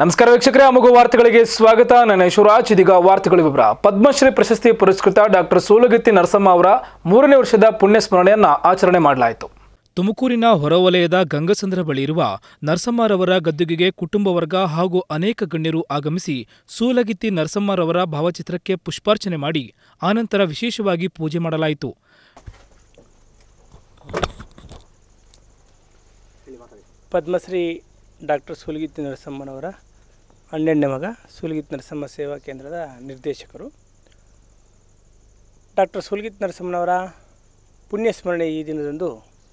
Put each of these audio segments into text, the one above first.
ನಮಸ್ಕಾರ ವೀಕ್ಷಕರೇ ಅಮುಗು ವಾರ್ತೆಗಳಿಗೆ ಸ್ವಾಗತ ನನ್ನ ಶಿವರಾಜ್ ಇದೀಗ ವಾರ್ತೆಗಳ ವಿವರ ಪದ್ಮಶ್ರೀ ಪ್ರಶಸ್ತಿ ಪುರಸ್ಕೃತ ಡಾಕ್ಟರ್ ಸೂಲಗಿತ್ತಿ ನರಸಮ್ಮ ಅವರ ಮೂರನೇ ವರ್ಷದ ಪುಣ್ಯ ಸ್ಮರಣೆಯನ್ನ ಆಚರಣೆ ಮಾಡಲಾಯಿತು ತುಮಕೂರಿನ ಹೊರವಲಯದ ಗಂಗಸಂದ್ರ ಬಳಿ ಇರುವ ನರಸಮ್ಮರವರ ಗದ್ದುಗೆಗೆ ಕುಟುಂಬ ವರ್ಗ ಹಾಗೂ ಅನೇಕ ಗಣ್ಯರು ಆಗಮಿಸಿ ಸೂಲಗಿತ್ತಿ ನರಸಮ್ಮರವರ ಭಾವಚಿತ್ರಕ್ಕೆ ಪುಷ್ಪಾರ್ಚನೆ ಮಾಡಿ ಆನಂತರ ವಿಶೇಷವಾಗಿ ಪೂಜೆ ಮಾಡಲಾಯಿತು ಪದ್ಮಶ್ರೀ ಡಾಕ್ಟರ್ ಸೂಲಗಿತ್ತಿ ನರಸಮ್ಮನವರ ಹನ್ನೆರಡನೇ ಮಗ ಸೂಲಗಿತ್ತಿ ನರಸಮ್ಮ ಸೇವಾ ಕೇಂದ್ರದ ನಿರ್ದೇಶಕರು ಡಾಕ್ಟರ್ ಸೂಲಗಿತ್ತಿ ನರಸಮ್ಮನವರ ಪುಣ್ಯ ಸ್ಮರಣೆ ಈ ದಿನದಂದು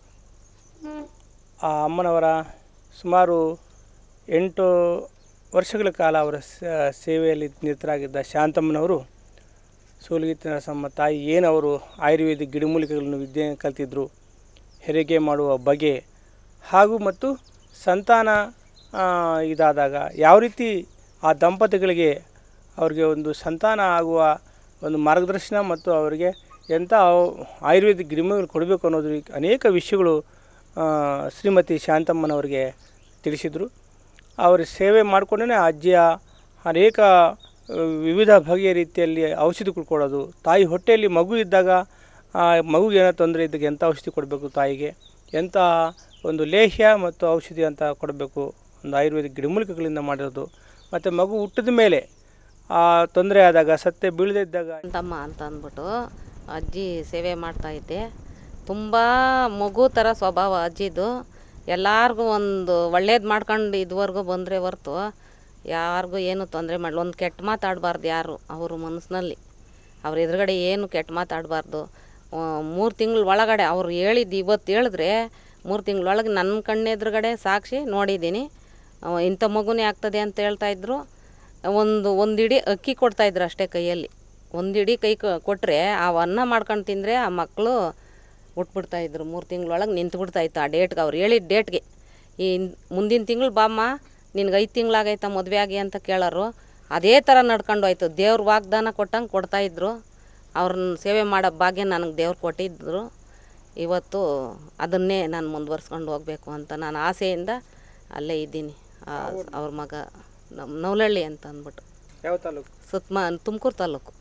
ಆ ಅಮ್ಮನವರ ಸುಮಾರು ಎಂಟು ವರ್ಷಗಳ ಕಾಲ ಅವರ ಸ- ಸೇವೆಯಲ್ಲಿ ನಿರತರಾಗಿದ್ದ ಶಾಂತಮ್ಮನವರು ಸೂಲಗಿತ್ತಿ ನರಸಮ್ಮ ತಾಯಿ ಏನು ಅವರು ಆಯುರ್ವೇದಿಕ್ ಗಿಡಮೂಲಿಕೆಗಳನ್ನು ವಿದ್ಯೆ ಕಲ್ತಿದ್ರು ಹೆರಿಗೆ ಮಾಡುವ ಬಗೆ ಹಾಗೂ ಮತ್ತು ಸಂತಾನ ಆ, ಇದಾದಾಗ ಯಾವ ರೀತಿ ಆ ದಂಪತಿಗಳಿಗೆ ಅವರಿಗೆ ಒಂದು ಸಂತಾನ ಆಗುವ ಒಂದು ಮಾರ್ಗದರ್ಶನ ಮತ್ತು ಅವರಿಗೆ ಎಂಥ ಔ- ಆಯುರ್ವೇದಿಕ್ ಗಿಡಮೂಲಿಕೆಗಳು ಕೊಡಬೇಕು ಅನ್ನೋದು ಈ ಅನೇಕ ವಿಷಯಗಳು ಆ, ಶ್ರೀಮತಿ ಶಾಂತಮ್ಮನವರಿಗೆ ತಿಳಿಸಿದರು ಅವರ ಸೇವೆ ಮಾಡಿಕೊಂಡೇ ಅಜ್ಜಿಯ ಅನೇಕ ಆ, ವಿವಿಧ ಬಗೆಯ ರೀತಿಯಲ್ಲಿ ಔಷಧಿಗಳು ಕೊಡೋದು ತಾಯಿ ಹೊಟ್ಟೆಯಲ್ಲಿ ಮಗು ಇದ್ದಾಗ ಆ ಮಗುಗೆ ಏನೋ ತೊಂದರೆ ಇದ್ದಾಗ ಎಂಥ ಔಷಧಿ ಕೊಡಬೇಕು ತಾಯಿಗೆ ಎಂಥ ಒಂದು ಲೇಹ್ಯ ಮತ್ತು ಔಷಧಿ ಅಂತ ಕೊಡಬೇಕು ಒಂದು ಆಯುರ್ವೇದಿಕ್ ಗಿಡಮೂಲಿಕೆಗಳಿಂದ ಮಾಡಿರೋದು ಮತ್ತು ಮಗು ಹುಟ್ಟಿದ ಮೇಲೆ ಆ ತೊಂದರೆ ಆದಾಗ ಸತ್ತೆ ಬೀಳದೇ ಇದ್ದಾಗ ಅಂತಮ್ಮ ಅಂತ ಅಂದ್ಬಿಟ್ಟು ಅಜ್ಜಿ ಸೇವೆ ಮಾಡ್ತಾ ಇದ್ದೆ ತುಂಬ ಮಗು ಥರ ಸ್ವಭಾವ ಅಜ್ಜಿದು ಎಲ್ಲಾರ್ಗೂ ಒಂದು ಒಳ್ಳೇದು ಮಾಡ್ಕೊಂಡು ಇದುವರೆಗೂ ಬಂದರೆ ಹೊರ್ತು ಯಾರಿಗೂ ಏನು ತೊಂದರೆ ಮಾಡಲಿ ಒಂದು ಕೆಟ್ಟ ಮಾತಾಡಬಾರ್ದು ಯಾರು ಅವ್ರ ಮನಸ್ಸಿನಲ್ಲಿ ಅವ್ರ ಎದುರುಗಡೆ ಏನು ಕೆಟ್ಟ ಮಾತಾಡಬಾರ್ದು ಮೂರು ತಿಂಗಳ ಒಳಗಡೆ ಅವ್ರು ಹೇಳಿದ್ದು ಇವತ್ತು ಹೇಳಿದ್ರೆ ಮೂರು ತಿಂಗಳೊಳಗೆ ನನ್ನ ಕಣ್ಣೆದುರುಗಡೆ ಸಾಕ್ಷಿ ನೋಡಿದ್ದೀನಿ ಅವ ಇಂಥ ಮಗುನೇ ಆಗ್ತದೆ ಅಂತ ಹೇಳ್ತಾಯಿದ್ರು ಒಂದು ಒಂದು ಇಡೀ ಅಕ್ಕಿ ಕೊಡ್ತಾಯಿದ್ರು ಅಷ್ಟೇ ಕೈಯಲ್ಲಿ ಒಂದು ಇಡೀ ಕೈ ಕೊಟ್ಟರೆ ಆ ಅನ್ನ ಮಾಡ್ಕೊಂಡು ತಿಂದರೆ ಆ ಮಕ್ಕಳು ಹುಟ್ಬಿಡ್ತಾಯಿದ್ರು ಮೂರು ತಿಂಗಳೊಳಗೆ ನಿಂತು ಬಿಡ್ತಾಯಿತ್ತು ಆ ಡೇಟ್ಗೆ ಅವ್ರು ಹೇಳಿದ ಡೇಟ್ಗೆ ಈ ಮುಂದಿನ ತಿಂಗಳು ಬಾಮ್ಮ ನಿನ್ಗೆ ಐದು ತಿಂಗಳಾಗೈತ ಮದುವೆ ಆಗಿ ಅಂತ ಕೇಳೋರು ಅದೇ ಥರ ನಡ್ಕೊಂಡು ಹೋಯ್ತು ದೇವ್ರ ವಾಗ್ದಾನ ಕೊಟ್ಟಂಗೆ ಕೊಡ್ತಾಯಿದ್ರು ಅವ್ರನ್ನ ಸೇವೆ ಮಾಡೋ ಭಾಗ್ಯ ನನಗೆ ದೇವ್ರು ಕೊಟ್ಟಿದ್ರು ಇವತ್ತು ಅದನ್ನೇ ನಾನು ಮುಂದುವರ್ಸ್ಕೊಂಡು ಹೋಗಬೇಕು ಅಂತ ನಾನು ಆಸೆಯಿಂದ ಅಲ್ಲೇ ಇದ್ದೀನಿ ಆ, ಅವ್ರ ಮಗ ನಮ್ಮ ನವಲಹಳ್ಳಿ ಅಂತ ಅಂದ್ಬಿಟ್ಟು ಯಾವ ತಾಲೂಕು ಸುತ್ತಮ ತುಮಕೂರು ತಾಲೂಕು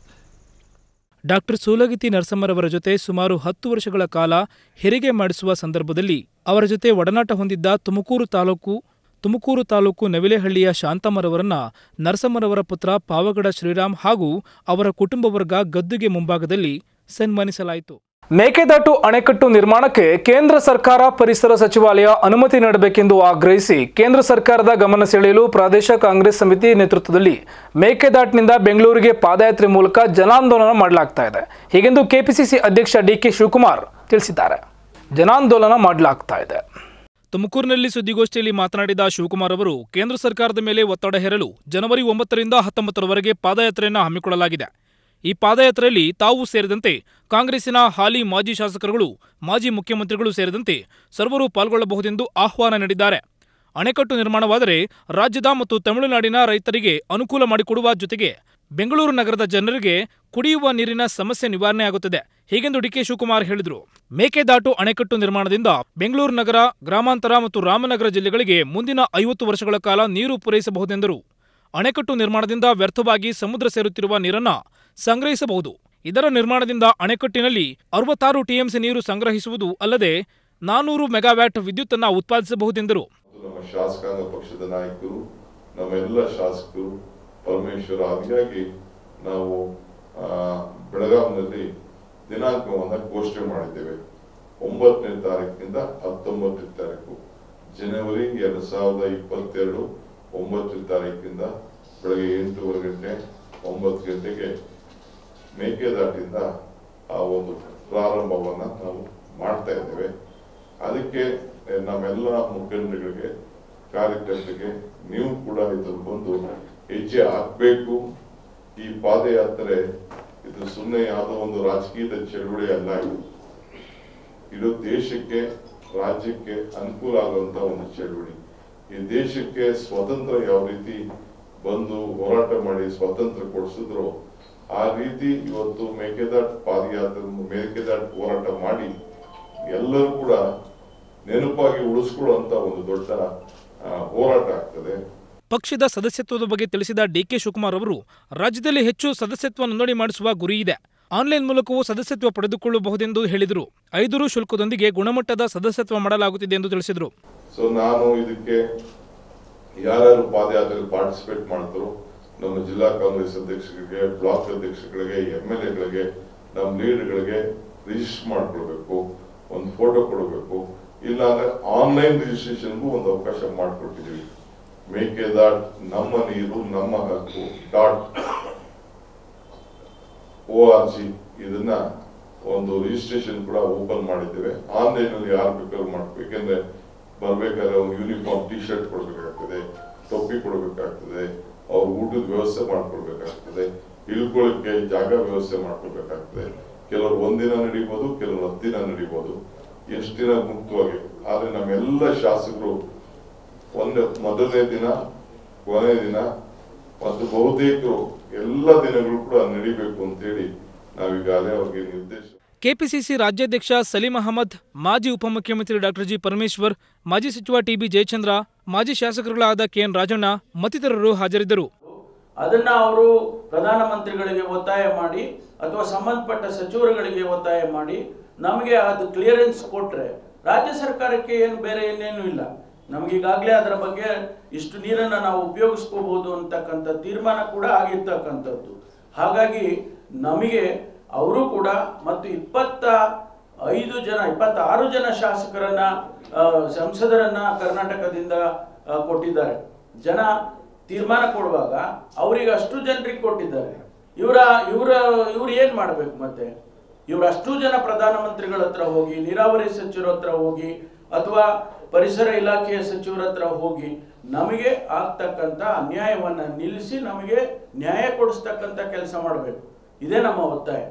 ಡಾಕ್ಟರ್ ಸೂಲಗಿತ್ತಿ ನರಸಮ್ಮರವರ ಜೊತೆ ಸುಮಾರು ಹತ್ತು ವರ್ಷಗಳ ಕಾಲ ಹೆರಿಗೆ ಮಾಡಿಸುವ ಸಂದರ್ಭದಲ್ಲಿ ಅವರ ಜೊತೆ ಒಡನಾಟ ಹೊಂದಿದ್ದ ತುಮಕೂರು ತಾಲೂಕು ತುಮಕೂರು ತಾಲೂಕು ನವಿಲೆಹಳ್ಳಿಯ ಶಾಂತಮ್ಮರವರನ್ನ ನರಸಮ್ಮರವರ ಪುತ್ರ ಪಾವಗಡ ಶ್ರೀರಾಮ್ ಹಾಗೂ ಅವರ ಕುಟುಂಬ ವರ್ಗ ಗದ್ದುಗೆ ಮುಂಭಾಗದಲ್ಲಿ ಸನ್ಮಾನಿಸಲಾಯಿತು ಮೇಕೆದಾಟು ಅಣೆಕಟ್ಟು ನಿರ್ಮಾಣಕ್ಕೆ ಕೇಂದ್ರ ಸರ್ಕಾರ ಪರಿಸರ ಸಚಿವಾಲಯ ಅನುಮತಿ ನೀಡಬೇಕೆಂದು ಆಗ್ರಹಿಸಿ ಕೇಂದ್ರ ಸರ್ಕಾರದ ಗಮನ ಸೆಳೆಯಲು ಪ್ರದೇಶ ಕಾಂಗ್ರೆಸ್ ಸಮಿತಿ ನೇತೃತ್ವದಲ್ಲಿ ಮೇಕೆದಾಟ್ನಿಂದ ಬೆಂಗಳೂರಿಗೆ ಪಾದಯಾತ್ರೆ ಮೂಲಕ ಜನಾಂದೋಲನ ಮಾಡಲಾಗ್ತಾ ಇದೆ ಹೀಗೆಂದು ಕೆಪಿಸಿಸಿ ಅಧ್ಯಕ್ಷ ಡಿಕೆ ಶಿವಕುಮಾರ್ ತಿಳಿಸಿದ್ದಾರೆ ಜನಾಂದೋಲನ ಮಾಡಲಾಗ್ತಾ ಇದೆ ತುಮಕೂರಿನಲ್ಲಿ ಸುದ್ದಿಗೋಷ್ಠಿಯಲ್ಲಿ ಮಾತನಾಡಿದ ಶಿವಕುಮಾರ್ ಅವರು ಕೇಂದ್ರ ಸರ್ಕಾರದ ಮೇಲೆ ಒತ್ತಡ ಹೇರಲು ಜನವರಿ ಒಂಬತ್ತರಿಂದ ಹತ್ತೊಂಬತ್ತರವರೆಗೆ ಪಾದಯಾತ್ರೆಯನ್ನು ಹಮ್ಮಿಕೊಳ್ಳಲಾಗಿದೆ ಈ ಪಾದಯಾತ್ರೆಯಲ್ಲಿ ತಾವು ಸೇರಿದಂತೆ ಕಾಂಗ್ರೆಸ್ಸಿನ ಹಾಲಿ ಮಾಜಿ ಶಾಸಕರುಗಳು ಮಾಜಿ ಮುಖ್ಯಮಂತ್ರಿಗಳು ಸೇರಿದಂತೆ ಸರ್ವರು ಪಾಲ್ಗೊಳ್ಳಬಹುದೆಂದು ಆಹ್ವಾನ ನೀಡಿದ್ದಾರೆ ಅಣೆಕಟ್ಟು ನಿರ್ಮಾಣವಾದರೆ ರಾಜ್ಯದ ಮತ್ತು ತಮಿಳುನಾಡಿನ ರೈತರಿಗೆ ಅನುಕೂಲ ಮಾಡಿಕೊಡುವ ಜೊತೆಗೆ ಬೆಂಗಳೂರು ನಗರದ ಜನರಿಗೆ ಕುಡಿಯುವ ನೀರಿನ ಸಮಸ್ಯೆ ನಿವಾರಣೆಯಾಗುತ್ತದೆ ಹೀಗೆಂದು ಡಿಕೆ ಶಿವಕುಮಾರ್ ಹೇಳಿದರು ಮೇಕೆದಾಟು ಅಣೆಕಟ್ಟು ನಿರ್ಮಾಣದಿಂದ ಬೆಂಗಳೂರು ನಗರ ಗ್ರಾಮಾಂತರ ಮತ್ತು ರಾಮನಗರ ಜಿಲ್ಲೆಗಳಿಗೆ ಮುಂದಿನ ಐವತ್ತು ವರ್ಷಗಳ ಕಾಲ ನೀರು ಪೂರೈಸಬಹುದೆಂದರು ಅಣೆಕಟ್ಟು ನಿರ್ಮಾಣದಿಂದ ವ್ಯರ್ಥವಾಗಿ ಸಮುದ್ರ ಸೇರುತ್ತಿರುವ ನೀರನ್ನ ಸಂಗ್ರಹಿಸಬಹುದು ಇದರ ನಿರ್ಮಾಣದಿಂದ ಅಣೆಕಟ್ಟಿನಲ್ಲಿ ಅರವತ್ತಾರು ಟಿಎಂಸಿ ನೀರು ಸಂಗ್ರಹಿಸುವುದು ಅಲ್ಲದೆ ನಾನೂರು ಮೆಗಾವ್ಯಾಟ್ ವಿದ್ಯುತ್ತನ್ನ ಉತ್ಪಾದಿಸಬಹುದೆಂದರು ಮತ್ತು ನಮ್ಮ ಶಾಸಕಾಂಗ ಪಕ್ಷದ ನಾಯಕರು ನಮ್ಮೆಲ್ಲ ಶಾಸಕರು ಪರಮೇಶ್ವರ ಆದಿಯಾಗಿ ನಾವು ಆ, ಬೆಳಗಾವಿನಲ್ಲಿ ದಿನಾಂಕವನ್ನು ಘೋಷಣೆ ಮಾಡಿದ್ದೇವೆ ಒಂಬತ್ತನೇ ತಾರೀಕಿನಿಂದ ಹತ್ತೊಂಬತ್ತನೇ ತಾರೀಕು ಜನವರಿ ಎರಡ್ ಸಾವಿರದ ಇಪ್ಪತ್ತೆರಡು ಒಂಬತ್ತನೇ ತಾರೀಕಿನಿಂದ ಬೆಳಗ್ಗೆ ಎಂಟೂವರೆ ಗಂಟೆ ಒಂಬತ್ತು ಗಂಟೆಗೆ ಮೇಕೆದಾಟಿಂದ ಆ ಒಂದು ಪ್ರಾರಂಭವನ್ನ ನಾವು ಮಾಡ್ತಾ ಇದ್ದೇವೆ ಅದಕ್ಕೆ ನಮ್ಮೆಲ್ಲ ಮುಖಂಡರಿಗೆ ಕಾರ್ಯಕರ್ತರಿಗೆ ನೀವು ಕೂಡ ಇದ್ರಲ್ಲಿ ಬಂದು ಹೆಜ್ಜೆ ಹಾಕ್ಬೇಕು ಈ ಪಾದಯಾತ್ರೆ ಇದು ಸುಮ್ಮನೆ ಯಾವುದೋ ಒಂದು ರಾಜಕೀಯದ ಚಳುವಳಿ ಅಲ್ಲ ಇದು ಇದು ದೇಶಕ್ಕೆ ರಾಜ್ಯಕ್ಕೆ ಅನುಕೂಲ ಆಗುವಂತ ಒಂದು ಚಳುವಳಿ ಈ ದೇಶಕ್ಕೆ ಸ್ವತಂತ್ರ ಯಾವ ರೀತಿ ಬಂದು ಹೋರಾಟ ಮಾಡಿ ಸ್ವಾತಂತ್ರ್ಯ ಕೊಡಿಸಿದ್ರು ಆ ರೀತಿ ಇವತ್ತು ಮೇಕೆದಾಟ್ ಪಾದಯಾತ್ರೆ ಮೇಕೆದಾಟ್ ಹೋರಾಟ ಮಾಡಿ ಎಲ್ಲರೂ ಕೂಡ ನೆನಪಾಗಿ ಉಳಿಸ್ಕೊಳ್ಳುವಂತ ಒಂದು ದೊಡ್ಡ ಆ, ಹೋರಾಟ ಆಗ್ತದೆ ಪಕ್ಷದ ಸದಸ್ಯತ್ವದ ಬಗ್ಗೆ ತಿಳಿಸಿದ ಡಿಕೆ ಶಿವಕುಮಾರ್ ಅವರು ರಾಜ್ಯದಲ್ಲಿ ಹೆಚ್ಚು ಸದಸ್ಯತ್ವ ನೋಂದಣಿ ಮಾಡಿಸುವ ಗುರಿ ಇದೆ ಆನ್ಲೈನ್ ಮೂಲಕವೂ ಸದಸ್ಯತ್ವ ಪಡೆದುಕೊಳ್ಳಬಹುದೆಂದು ಹೇಳಿದರು ಐದು ರು ಶುಲ್ಕದೊಂದಿಗೆ ಗುಣಮಟ್ಟದ ಸದಸ್ಯತ್ವ ಮಾಡಲಾಗುತ್ತಿದೆ ಎಂದು ತಿಳಿಸಿದರು ಸೊ ನಾನು ಇದಕ್ಕೆ ಯಾರ್ಯಾರು ಪಾದಯಾತ್ರೆಗೆ ಪಾರ್ಟಿಸಿಪೇಟ್ ಮಾಡ್ತಾರೋ ನಮ್ಮ ಜಿಲ್ಲಾ ಕಾಂಗ್ರೆಸ್ ಅಧ್ಯಕ್ಷರಿಗೆ ಬ್ಲಾಕ್ ಅಧ್ಯಕ್ಷಗಳಿಗೆ ಎಂ ಎಲ್ ಎಗಳಿಗೆ ನಮ್ಮ ಲೀಡರ್ಗಳಿಗೆ ರಿಜಿಸ್ಟರ್ ಮಾಡ್ಕೊಳ್ಬೇಕು ಒಂದು ಫೋಟೋ ಕೊಡಬೇಕು ಇಲ್ಲ ಅಂದ್ರೆ ಆನ್ಲೈನ್ ರಿಜಿಸ್ಟ್ರೇಷನ್ಗೂ ಒಂದು ಅವಕಾಶ ಮಾಡಿಕೊಟ್ಟಿದ್ದೀವಿ ಮೇಕೆದಾಟ್ ನಮ್ಮ ನೀರು ನಮ್ಮ ಹಕ್ಕು ಡಾಟ್ ಓ ಆರ್ ಜಿ ಇದನ್ನ ಒಂದು ರಿಜಿಸ್ಟ್ರೇಷನ್ ಕೂಡ ಓಪನ್ ಮಾಡಿದ್ದೇವೆ ಆನ್ಲೈನ್ ಅಲ್ಲಿ ಯಾರು ಬೇಕಾದ್ರೂ ಮಾಡ್ಬೇಕು ಯಾಕೆಂದ್ರೆ ಬರ್ಬೇಕಾದ್ರೆ ಒಂದು ಯೂನಿಫಾರ್ಮ್ ಟಿ ಶರ್ಟ್ ಕೊಡ್ಬೇಕಾಗ್ತದೆ ಟೊಪ್ಪಿ ಕೊಡ್ಬೇಕಾಗ್ತದೆ ಅವ್ರ ಊಟದ ವ್ಯವಸ್ಥೆ ಮಾಡ್ಕೊಡ್ಬೇಕಾಗ್ತದೆ ಇಳ್ಕೊಳ್ಳಿಕ್ಕೆ ಜಾಗ ವ್ಯವಸ್ಥೆ ಮಾಡ್ಕೊಳ್ಬೇಕಾಗ್ತದೆ ಕೆಲವರು ಒಂದಿನ ನಡೀಬೋದು ಕೆಲವರು ಹತ್ತು ದಿನ ನಡೀಬೋದು ಎಷ್ಟು ದಿನ ಮುಕ್ತವಾಗಿ ಆದ್ರೆ ನಮ್ಮೆಲ್ಲ ಶಾಸಕರು ಒಂದು ಮೊದಲನೇ ದಿನ ಕೊನೆ ದಿನ ಮತ್ತು ಬಹುತೇಕರು ಎಲ್ಲ ದಿನಗಳು ಕೂಡ ನಡಿಬೇಕು ಅಂತೇಳಿ ನಾವೀಗಾಗಲೇ ಅವ್ರಿಗೆ ನಿರ್ದೇಶ ಕೆಪಿಸಿಸಿ ರಾಜ್ಯಾಧ್ಯಕ್ಷ ಸಲೀಂ ಅಹಮದ್ ಮಾಜಿ ಉಪಮುಖ್ಯಮಂತ್ರಿ ಡಾಕ್ಟರ್ ಜಿ ಪರಮೇಶ್ವರ್ ಮಾಜಿ ಸಚಿವ ಟಿಬಿ ಜಯಚಂದ್ರ ಮಾಜಿ ಶಾಸಕರುಗಳಾದ ಕೆಎನ್ ರಾಜಣ್ಣ ಮತ್ತಿತರರು ಹಾಜರಿದ್ದರು ಅದನ್ನ ಅವರು ಪ್ರಧಾನಮಂತ್ರಿಗಳಿಗೆ ಒತ್ತಾಯ ಮಾಡಿ ಅಥವಾ ಸಂಬಂಧಪಟ್ಟ ಸಚಿವರುಗಳಿಗೆ ಒತ್ತಾಯ ಮಾಡಿ ನಮಗೆ ಅದು ಕ್ಲಿಯರೆನ್ಸ್ ಕೊಟ್ರೆ ರಾಜ್ಯ ಸರ್ಕಾರಕ್ಕೆ ಏನು ಬೇರೆ ಏನೇನು ಇಲ್ಲ ನಮಗೀಗಾಗಲೇ ಅದರ ಬಗ್ಗೆ ಇಷ್ಟು ನೀರನ್ನು ನಾವು ಉಪಯೋಗಿಸ್ಕೋಬಹುದು ಅಂತಕ್ಕಂಥ ತೀರ್ಮಾನ ಕೂಡ ಆಗಿರ್ತಕ್ಕಂಥದ್ದು ಹಾಗಾಗಿ ನಮಗೆ ಅವರು ಕೂಡ ಮತ್ತು ಇಪ್ಪತ್ತ ಐದು ಜನ ಇಪ್ಪತ್ತಾರು ಜನ ಶಾಸಕರನ್ನ ಆ, ಸಂಸದರನ್ನ ಕರ್ನಾಟಕದಿಂದ ಆ, ಕೊಟ್ಟಿದ್ದಾರೆ ಜನ ತೀರ್ಮಾನ ಕೊಡುವಾಗ ಅವರಿಗೆ ಅಷ್ಟು ಜನರಿಗೆ ಕೊಟ್ಟಿದ್ದಾರೆ ಇವರ ಇವರ ಇವ್ರು ಏನ್ ಮಾಡ್ಬೇಕು ಮತ್ತೆ ಇವ್ರು ಅಷ್ಟು ಜನ ಪ್ರಧಾನಮಂತ್ರಿಗಳ ಹತ್ರ ಹೋಗಿ ನೀರಾವರಿ ಸಚಿವರ ಹತ್ರ ಹೋಗಿ ಅಥವಾ ಪರಿಸರ ಇಲಾಖೆಯ ಸಚಿವರ ಹತ್ರ ಹೋಗಿ ನಮಗೆ ಆಗ್ತಕ್ಕಂಥ ಅನ್ಯಾಯವನ್ನ ನಿಲ್ಲಿಸಿ ನಮಗೆ ನ್ಯಾಯ ಕೊಡಿಸ್ತಕ್ಕಂಥ ಕೆಲಸ ಮಾಡಬೇಕು ಇದೇ ನಮ್ಮ ಒತ್ತಾಯ